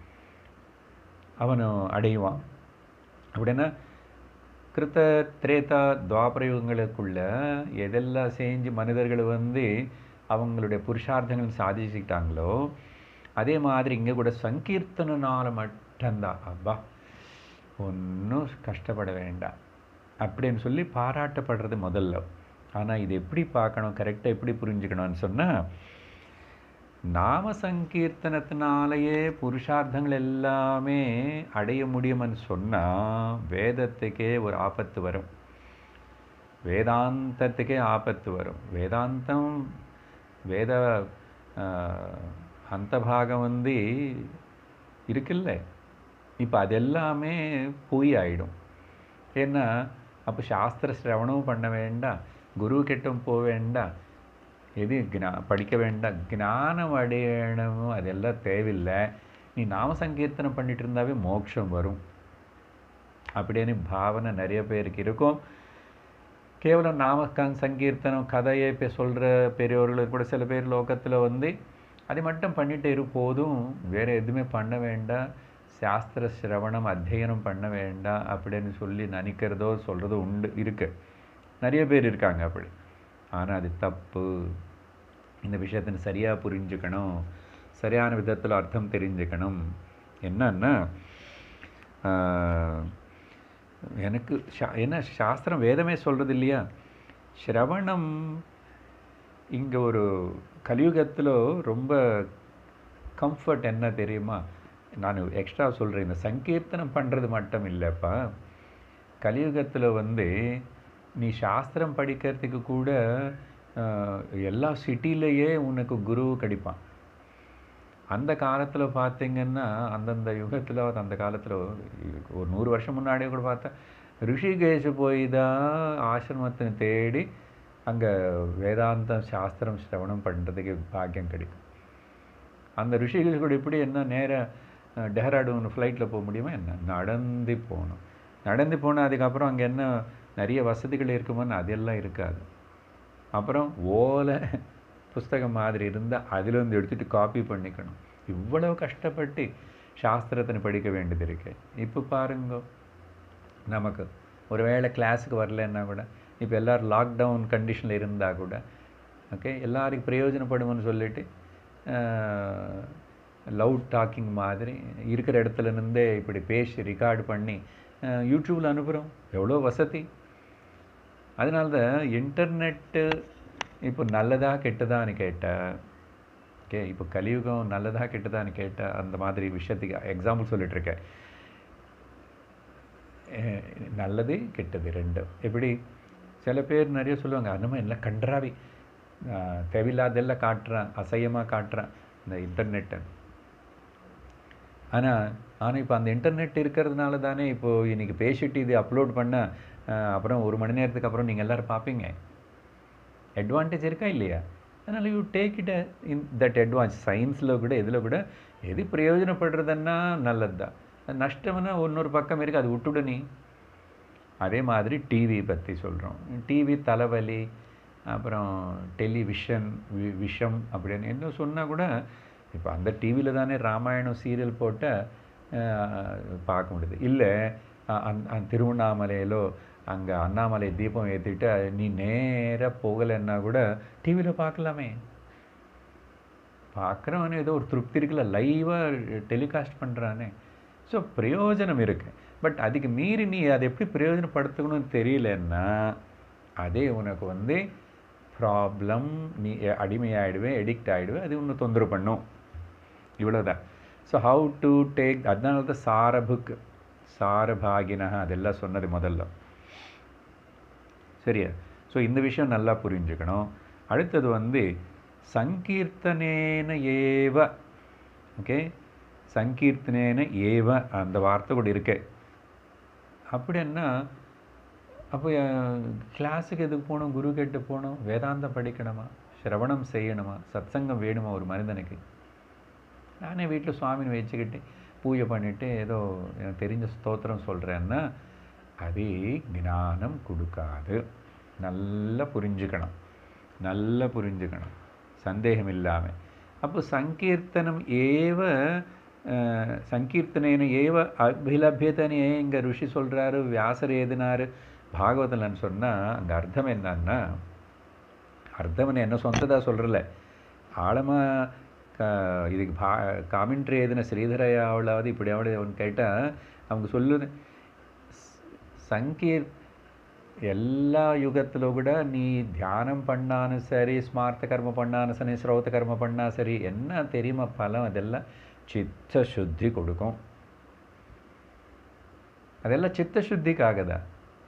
அவனு அடைவான் அப்படின்னா கிருத்த திரேதா துவாபரயுகங்களுக்குள்ள எதெல்லாம் செஞ்சு மனிதர்கள் வந்து அவங்களுடைய புருஷார்த்தங்கள் சாதிச்சுக்கிட்டாங்களோ அதே மாதிரி இங்கே கூட சங்கீர்த்தனால மட்டும்தான் அப்பா ஒன்றும் கஷ்டப்பட வேண்டாம் அப்படின்னு சொல்லி பாராட்டப்படுறது முதல்ல ஆனால் இது எப்படி பார்க்கணும் கரெக்டாக எப்படி புரிஞ்சுக்கணும்னு சொன்னால் நாம சங்கீர்த்தனத்தினாலேயே புருஷார்த்தங்கள் எல்லாமே அடைய முடியும்னு சொன்னால் வேதத்துக்கே ஒரு ஆபத்து வரும் வேதாந்தத்துக்கே ஆபத்து வரும் வேதாந்தம் வேத ஆஹ், அந்த பாகம் வந்து இருக்குல்ல இப்போ அதெல்லாமே பொய் ஆயிடும் ஏன்னா அப்போ சாஸ்திர சிரவணமும் பண்ண வேண்டாம் குரு கிட்டும் போக வேண்டாம் எது ஞா படிக்க வேண்டாம் ஞானம் அடையணும் அதெல்லாம் தேவையில்லை நீ நாம சங்கீர்த்தனம் பண்ணிட்டு இருந்தாவே மோட்சம் வரும் அப்படின்னு பாவனை நிறைய பேருக்கு இருக்கும் கேவலம் நாம கங் சங்கீர்த்தனம் கதையை இப்போ சொல்கிற பெரியவர்களுக்கு கூட சில பேர் லோகத்தில் வந்து அதை மட்டும் பண்ணிட்டு இரு போதும் வேறு எதுவுமே பண்ண வேண்டாம் சாஸ்திர சிரவணம் அத்தியனம் பண்ண வேண்டாம் அப்படின்னு சொல்லி நினைக்கிறதோ சொல்கிறதோ உண்டு இருக்கு நிறைய பேர் இருக்காங்க அப்படி ஆனால் அது தப்பு இந்த விஷயத்தை சரியாக புரிஞ்சுக்கணும் சரியான விதத்தில் அர்த்தம் தெரிஞ்சுக்கணும் என்னன்னா ஆஹ், எனக்கு சா என்ன சாஸ்திரம் வேதமே சொல்கிறது இல்லையா ஸ்ரவணம் இங்கே ஒரு கலியுகத்தில் ரொம்ப கம்ஃபர்ட் என்ன தெரியுமா நான் எக்ஸ்ட்ரா சொல்கிறேன் இந்த சங்கீர்த்தனம் பண்ணுறது மட்டும் இல்லைப்பா கலியுகத்தில் வந்து நீ சாஸ்திரம் படிக்கிறதுக்கு கூட ஆஹ், எல்லா சிட்டிலேயே உனக்கு குரு கிடைப்பான் அந்த காலத்தில் பார்த்தீங்கன்னா அந்தந்த யுகத்தில் அந்த காலத்தில் ஒரு நூறு வருஷம் முன்னாடியே கூட பார்த்தா ரிஷிகேஷ் போய் தான் ஆசிரமத்தை தேடி அங்கே வேதாந்தம் சாஸ்திரம் சிரவணம் பண்ணுறதுக்கு பாக்கியம் கிடைக்கும் அந்த ரிஷிகேஷ் கூட இப்படி என்ன நேராக டெஹ்ராடூன் ஃப்ளைட்டில் போக முடியுமா என்ன நடந்து போகணும் நடந்து போனால் அதுக்கப்புறம் அங்கே என்ன நிறைய வசதிகள் இருக்குமோன்னு அதெல்லாம் இருக்காது அப்புறம் ஓலை புஸ்தகம் மாதிரி இருந்தால் அதிலிருந்து எடுத்துகிட்டு காப்பி பண்ணிக்கணும் இவ்வளவு கஷ்டப்பட்டு சாஸ்திரத்தை படிக்க வேண்டியது இருக்கு இப்போ பாருங்க நமக்கு ஒருவேளை கிளாஸுக்கு வரலன்னா கூட இப்போ எல்லோரும் லாக்டவுன் கண்டிஷனில் இருந்தால் கூட ஓகே எல்லாருக்கும் பிரயோஜனப்படும்னு சொல்லிட்டு லவ் டாக்கிங் மாதிரி இருக்கிற இடத்துல இருந்தே இப்படி பேசி ரெக்கார்டு பண்ணி யூடியூப்பில் அனுப்புகிறோம் எவ்வளோ வசதி அதனால தான் இன்டர்நெட்டு இப்போ நல்லதா கெட்டதான்னு கேட்டேன் ஓகே இப்போ கலியுகம் நல்லதா கெட்டதான்னு கேட்ட அந்த மாதிரி விஷயத்துக்கு எக்ஸாம்பிள் சொல்லிட்டு இருக்கேன் அஹ் நல்லது கெட்டது ரெண்டும் எப்படி சில பேர் நிறைய சொல்லுவாங்க அனுமன் எல்லாம் கன்றாவி ஆஹ் தேவையில்லாதெல்லாம் காட்டுறான் அசையமாக காட்டுறான் இந்த இன்டர்நெட்டை ஆனால் ஆனால் இப்போ அந்த இன்டர்நெட் இருக்கிறதுனால தானே இப்போது இன்றைக்கி பேசிட்டு இது அப்லோட் பண்ண ஆஹ் அப்புறம் ஒரு மணி நேரத்துக்கு அப்புறம் நீங்கள் எல்லோரும் பார்ப்பீங்க அட்வான்டேஜ் இருக்கா இல்லையா அதனால் you take it in that advance சயின்ஸில் கூட இதில் கூட எது பிரயோஜனப்படுறதுன்னா நல்லது தான் நஷ்டம்னா இன்னொரு பக்கம் இருக்குது அது விட்டுடு நீ அதே மாதிரி டிவி பற்றி சொல்கிறோம் டிவி தலைவலி அப்புறம் டெலிவிஷன் வி விஷம் அப்படின்னு என்ன சொன்னால் கூட இப்போ அந்த டிவியில் தானே ராமாயணம் சீரியல் போட்ட பார்க்க முடியுது இல்லை அந் திருவண்ணாமலையிலோ அங்கே அண்ணாமலை தீபம் ஏற்றிட்டு நீ நேராக போகலைன்னா கூட டிவியில் பார்க்கலாமே பார்க்குறவனே ஏதோ ஒரு திருப்தி இருக்குல்ல லைவாக டெலிகாஸ்ட் பண்ணுறானே ஸோ பிரயோஜனம் இருக்கு பட் அதுக்கு மீறி நீ அதை எப்படி பிரயோஜனப்படுத்தணும்னு தெரியலன்னா அதே உனக்கு வந்து ப்ராப்ளம் நீ அடிமையாயிடுவேன் எடிக்ட் ஆகிடுவேன் அது இன்னும் தொந்தரவு பண்ணும் இவ்வளோதான் ஸோ ஹவு டு டேக் அதனால தான் சாரபுக் சாரபாகினா அதெல்லாம் சொன்னது முதல்ல சரியா ஸோ இந்த விஷயம் நல்லா புரிஞ்சுக்கணும் அடுத்தது வந்து சங்கீர்த்தனேன ஏவ ஓகே சங்கீர்த்தனேன ஏவ அந்த வார்த்தை கூட இருக்கு அப்படின்னா அப்போ கிளாஸுக்கு எதுக்கு போகணும் குரு கிட்ட போகணும் வேதாந்தம் படிக்கணுமா சிரவணம் செய்யணுமா சத்சங்கம் வேணுமா ஒரு மனிதனுக்கு நானே வீட்டில் சுவாமின்னு வச்சுக்கிட்டு பூஜை பண்ணிவிட்டு ஏதோ எனக்கு தெரிஞ்ச ஸ்தோத்திரம் சொல்கிறேன்னா அது ஞானம் கொடுக்காது நல்லா புரிஞ்சுக்கணும் நல்லா புரிஞ்சுக்கணும் சந்தேகம் இல்லாமல் அப்போ சங்கீர்த்தனம் ஏவ சங்கீர்த்தனேன ஏவ அபிலபியதனே இங்கே ருஷி சொல்கிறாரு வியாசர் ஏதுனாரு பாகவதலன்னு சொன்னால் அங்கே அர்த்தம் என்னன்னா அர்த்தம் என்ன சொந்ததாக சொல்கிறல ஆழமாக க இதுக்கு பா காமெண்ட்ரி எதுன ஸ்ரீதரையாவளாவது இப்படியாவது அவன் கேட்டால் அவங்க சொல்லுது சங்கீர் எல்லா யுகத்தில் கூட நீ தியானம் பண்ணாலும் சரி ஸ்மார்த்த கர்ம பண்ணாலும் சரி ஸ்ரௌத்த கர்ம பண்ணா சரி என்ன தெரியுமா பலம் அதெல்லாம் சித்த சுத்தி கொடுக்கும் அதெல்லாம் சித்த சுத்திக்காகதான்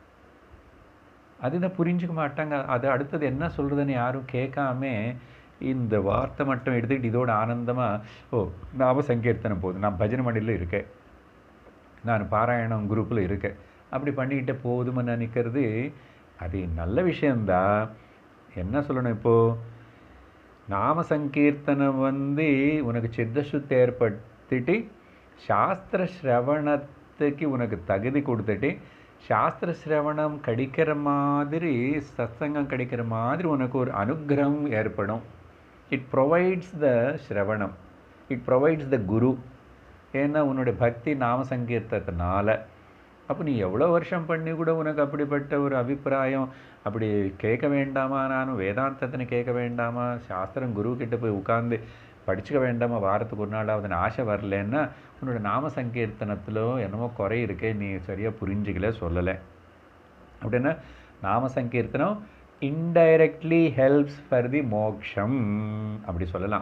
அதுதான் புரிஞ்சுக்க மாட்டாங்க அது அடுத்தது என்ன சொல்கிறதுன்னு யாரும் கேட்காம இந்த வார்த்தை மட்டும் எடுத்துக்கிட்டு இதோட ஆனந்தமாக ஓ நாம சங்கீர்த்தனம் போகுது நான் பஜனை மண்டியில் இருக்கேன் நான் பாராயணம் குரூப்பில் இருக்கேன் அப்படி பண்ணிக்கிட்டே போதும்னு நினைக்கிறது அது நல்ல விஷயந்தான் என்ன சொல்லணும் இப்போது நாம சங்கீர்த்தனம் வந்து உனக்கு சித்தசுத்தி ஏற்படுத்திட்டு சாஸ்திர ஸ்ரவணத்துக்கு உனக்கு தகுதி கொடுத்துட்டு சாஸ்திர சிரவணம் கிடைக்கிற மாதிரி சத்சங்கம் கிடைக்கிற மாதிரி உனக்கு ஒரு அனுகிரகம் ஏற்படும் இட் ப்ரொவைட்ஸ் த ஸ்ரவணம் இட் ப்ரொவைட்ஸ் த குரு ஏன்னா உன்னுடைய பக்தி நாம சங்கீர்த்தத்தினால அப்போ நீ எவ்வளோ வருஷம் பண்ணி கூட உனக்கு அப்படிப்பட்ட ஒரு அபிப்பிராயம் அப்படி கேட்க வேண்டாமா நானும் வேதாந்தத்தினை கேட்க வேண்டாமா சாஸ்திரம் குரு கிட்ட போய் உட்காந்து படிச்சுக்க வேண்டாமா வாரத்துக்கு ஒரு நாளாவது ஆசை வரலன்னா உன்னோட நாம சங்கீர்த்தனத்தில் என்னமோ குறை இருக்கே நீ சரியாக புரிஞ்சுக்கல சொல்லலை அப்படின்னா நாம சங்கீர்த்தனம் இன்டைரக்ட்லி ஹெல்ப்ஸ் ஃபார் தி மோக்ஷம் அப்படி சொல்லலாம்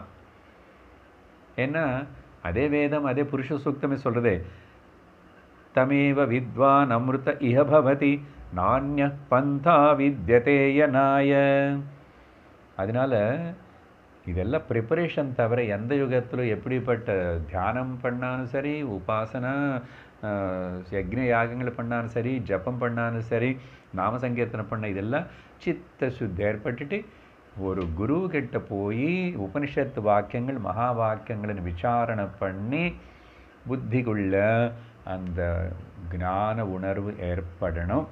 ஏன்னா அதே வேதம் அதே புருஷ சூக்தமே சொல்கிறதே தமேவ வித்வான் அமிர்த இஹ பவதி நானிய பந்தா வித்யதேயனாய அதனால இதெல்லாம் ப்ரிப்பரேஷன் தவிர எந்த யுகத்திலும் எப்படிப்பட்ட தியானம் பண்ணாலும் சரி உபாசனா யக்ன யாகங்கள் பண்ணாலும் சரி ஜப்பம் பண்ணாலும் சரி நாம சங்கீர்த்தனம் பண்ண இதெல்லாம் சித்த சுத்தி ஏற்பட்டுட்டு ஒரு குரு கிட்ட போய் உபனிஷத்து வாக்கியங்கள் மகா வாக்கியங்களை விசாரணை பண்ணி புத்திக்குள்ள அந்த ஞான உணர்வு ஏற்படணும்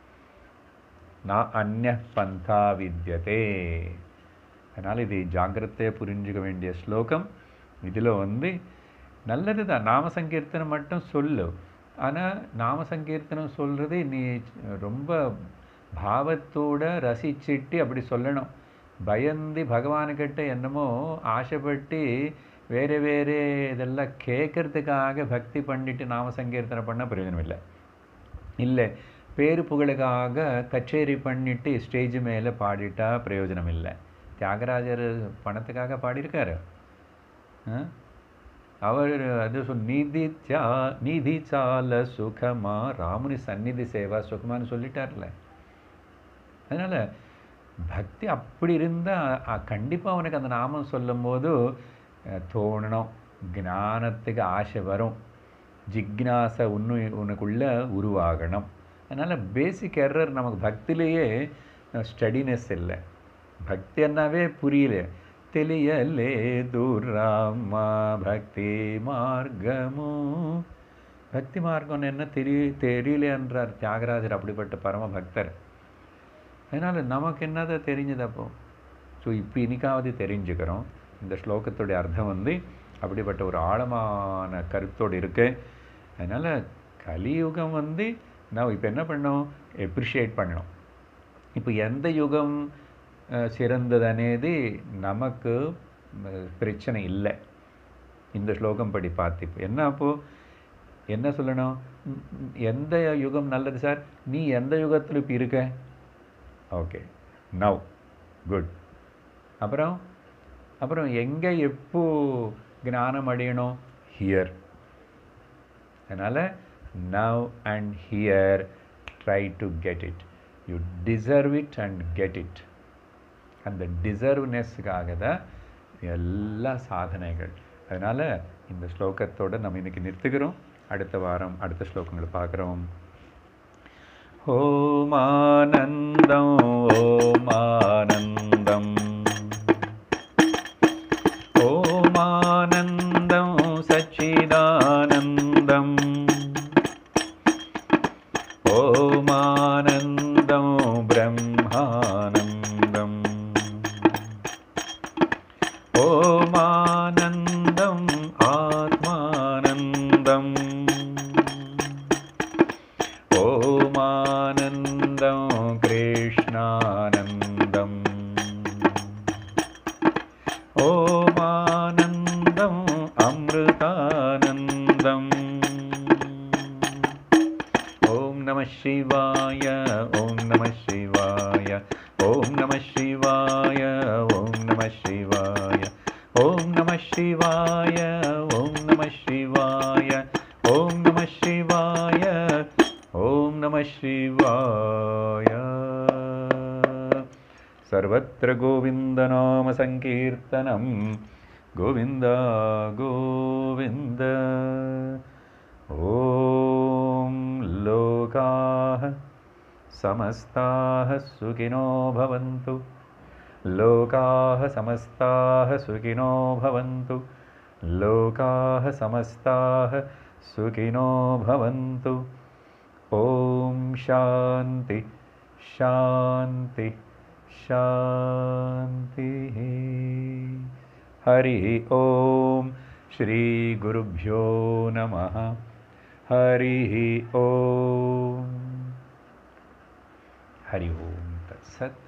நான் அந்நிய பந்தா வித்தியதே அதனால் இது ஜாக்கிரதையாக புரிஞ்சுக்க வேண்டிய ஸ்லோகம் இதில் வந்து நல்லது தான் நாம சங்கீர்த்தனம் மட்டும் சொல்லு ஆனால் நாம சங்கீர்த்தனம் சொல்கிறது நீ ரொம்ப பாவத்தோட ரசிச்சிட்டு அப்படி சொல்லணும் பயந்து பகவானுக்கிட்ட என்னமோ ஆசைப்பட்டு வேறு வேறு இதெல்லாம் கேட்கறதுக்காக பக்தி பண்ணிட்டு நாம சங்கீர்த்தனை பண்ண பிரயோஜனம் இல்லை இல்லை பேரு புகழுக்காக கச்சேரி பண்ணிட்டு ஸ்டேஜ் மேலே பாடிட்டா பிரயோஜனம் இல்லை தியாகராஜர் பணத்துக்காக பாடியிருக்காரு அவர் அது சொல் நீதி சா நீதி சால சுகமா ராமுனி சந்நிதி சேவா சுகமான்னு சொல்லிட்டார்ல அதனால் பக்தி அப்படி இருந்தால் கண்டிப்பாக அவனுக்கு அந்த நாமம் சொல்லும் போது தோணணும் ஞானத்துக்கு ஆசை வரும் ஜிக்னாசை உன்னு உனக்குள்ள உருவாகணும் அதனால் பேசிக் எரர் நமக்கு பக்திலேயே ஸ்டடினஸ் இல்லை பக்தி என்னாவே புரியல తెలియలేదు రామా భక్తి మార్గము பக்தி மார்க்கம் என்ன தெரிய தெரியல என்றார் தியாகராஜர் அப்படிப்பட்ட பரம பக்தர் அதனால் நமக்கு என்னதை தெரிஞ்சது அப்போ ஸோ இப்போ இன்னைக்காவது தெரிஞ்சுக்கிறோம் இந்த ஸ்லோகத்துடைய அர்த்தம் வந்து அப்படிப்பட்ட ஒரு ஆழமான கருத்தோடு இருக்கு அதனால் கலியுகம் வந்து நான் இப்போ என்ன பண்ணோம் எப்ரிஷியேட் பண்ணணும் இப்போ எந்த யுகம் சிறந்தது అనేది நமக்கு பிரச்சனை இல்லை இந்த ஸ்லோகம் படி பார்த்து இப்போ என்ன அப்போது என்ன சொல்லணும் எந்த யுகம் நல்லது சார் நீ எந்த யுகத்தில் இப்போ இருக்க ஓகே நவ் குட் அப்புறம் அப்புறம் எங்கே எப்போ ஞானம் அடையணும் ஹியர் அதனால் now and here try to get it you deserve it and get it அந்த டிசர்வ்னஸ்க்காக தான் எல்லா சாதனைகள் அதனால் இந்த ஸ்லோகத்தோடு நம்ம இன்றைக்கி நிறுத்துகிறோம் அடுத்த வாரம் அடுத்த ஸ்லோகங்களை பார்க்குறோம் ஓமானந்தம் ஓமானந்தம் ஓமானந்தம் சச்சிதானந்தம் ஓமானந்தம் பிரம்மானந்தம் ஓமானந்தம் ஆத்மானந்தம் ஓமானந்தம் கிருஷ்ணானந்தம் ஓமானந்தம் அமிர்தானந்தம் ஓம் நம சிவாய ஓம் நம சிவாய ஓம் நம சிவாய ஓம் நம சிவாய ஓம் நம சிவாய ஓம் நம சிவாய ஓம் நம சிவாய ஓம் நம சிவாய सर्वत्र गोविन्दनामसङ्कीर्तनं गोविन्द गोविन्द ॐ लोकाः समस्ताः सुखिनो भवन्तु लोकाः समस्ताः सुखिनो भवन्तु लोकाः समस्ताः सुखिनो भवन्तु ॐ शान्ति शान्ति शान्तिः हरिः ॐ श्रीगुरुभ्यो नमः हरिः ॐ हरि ओं तत्सत्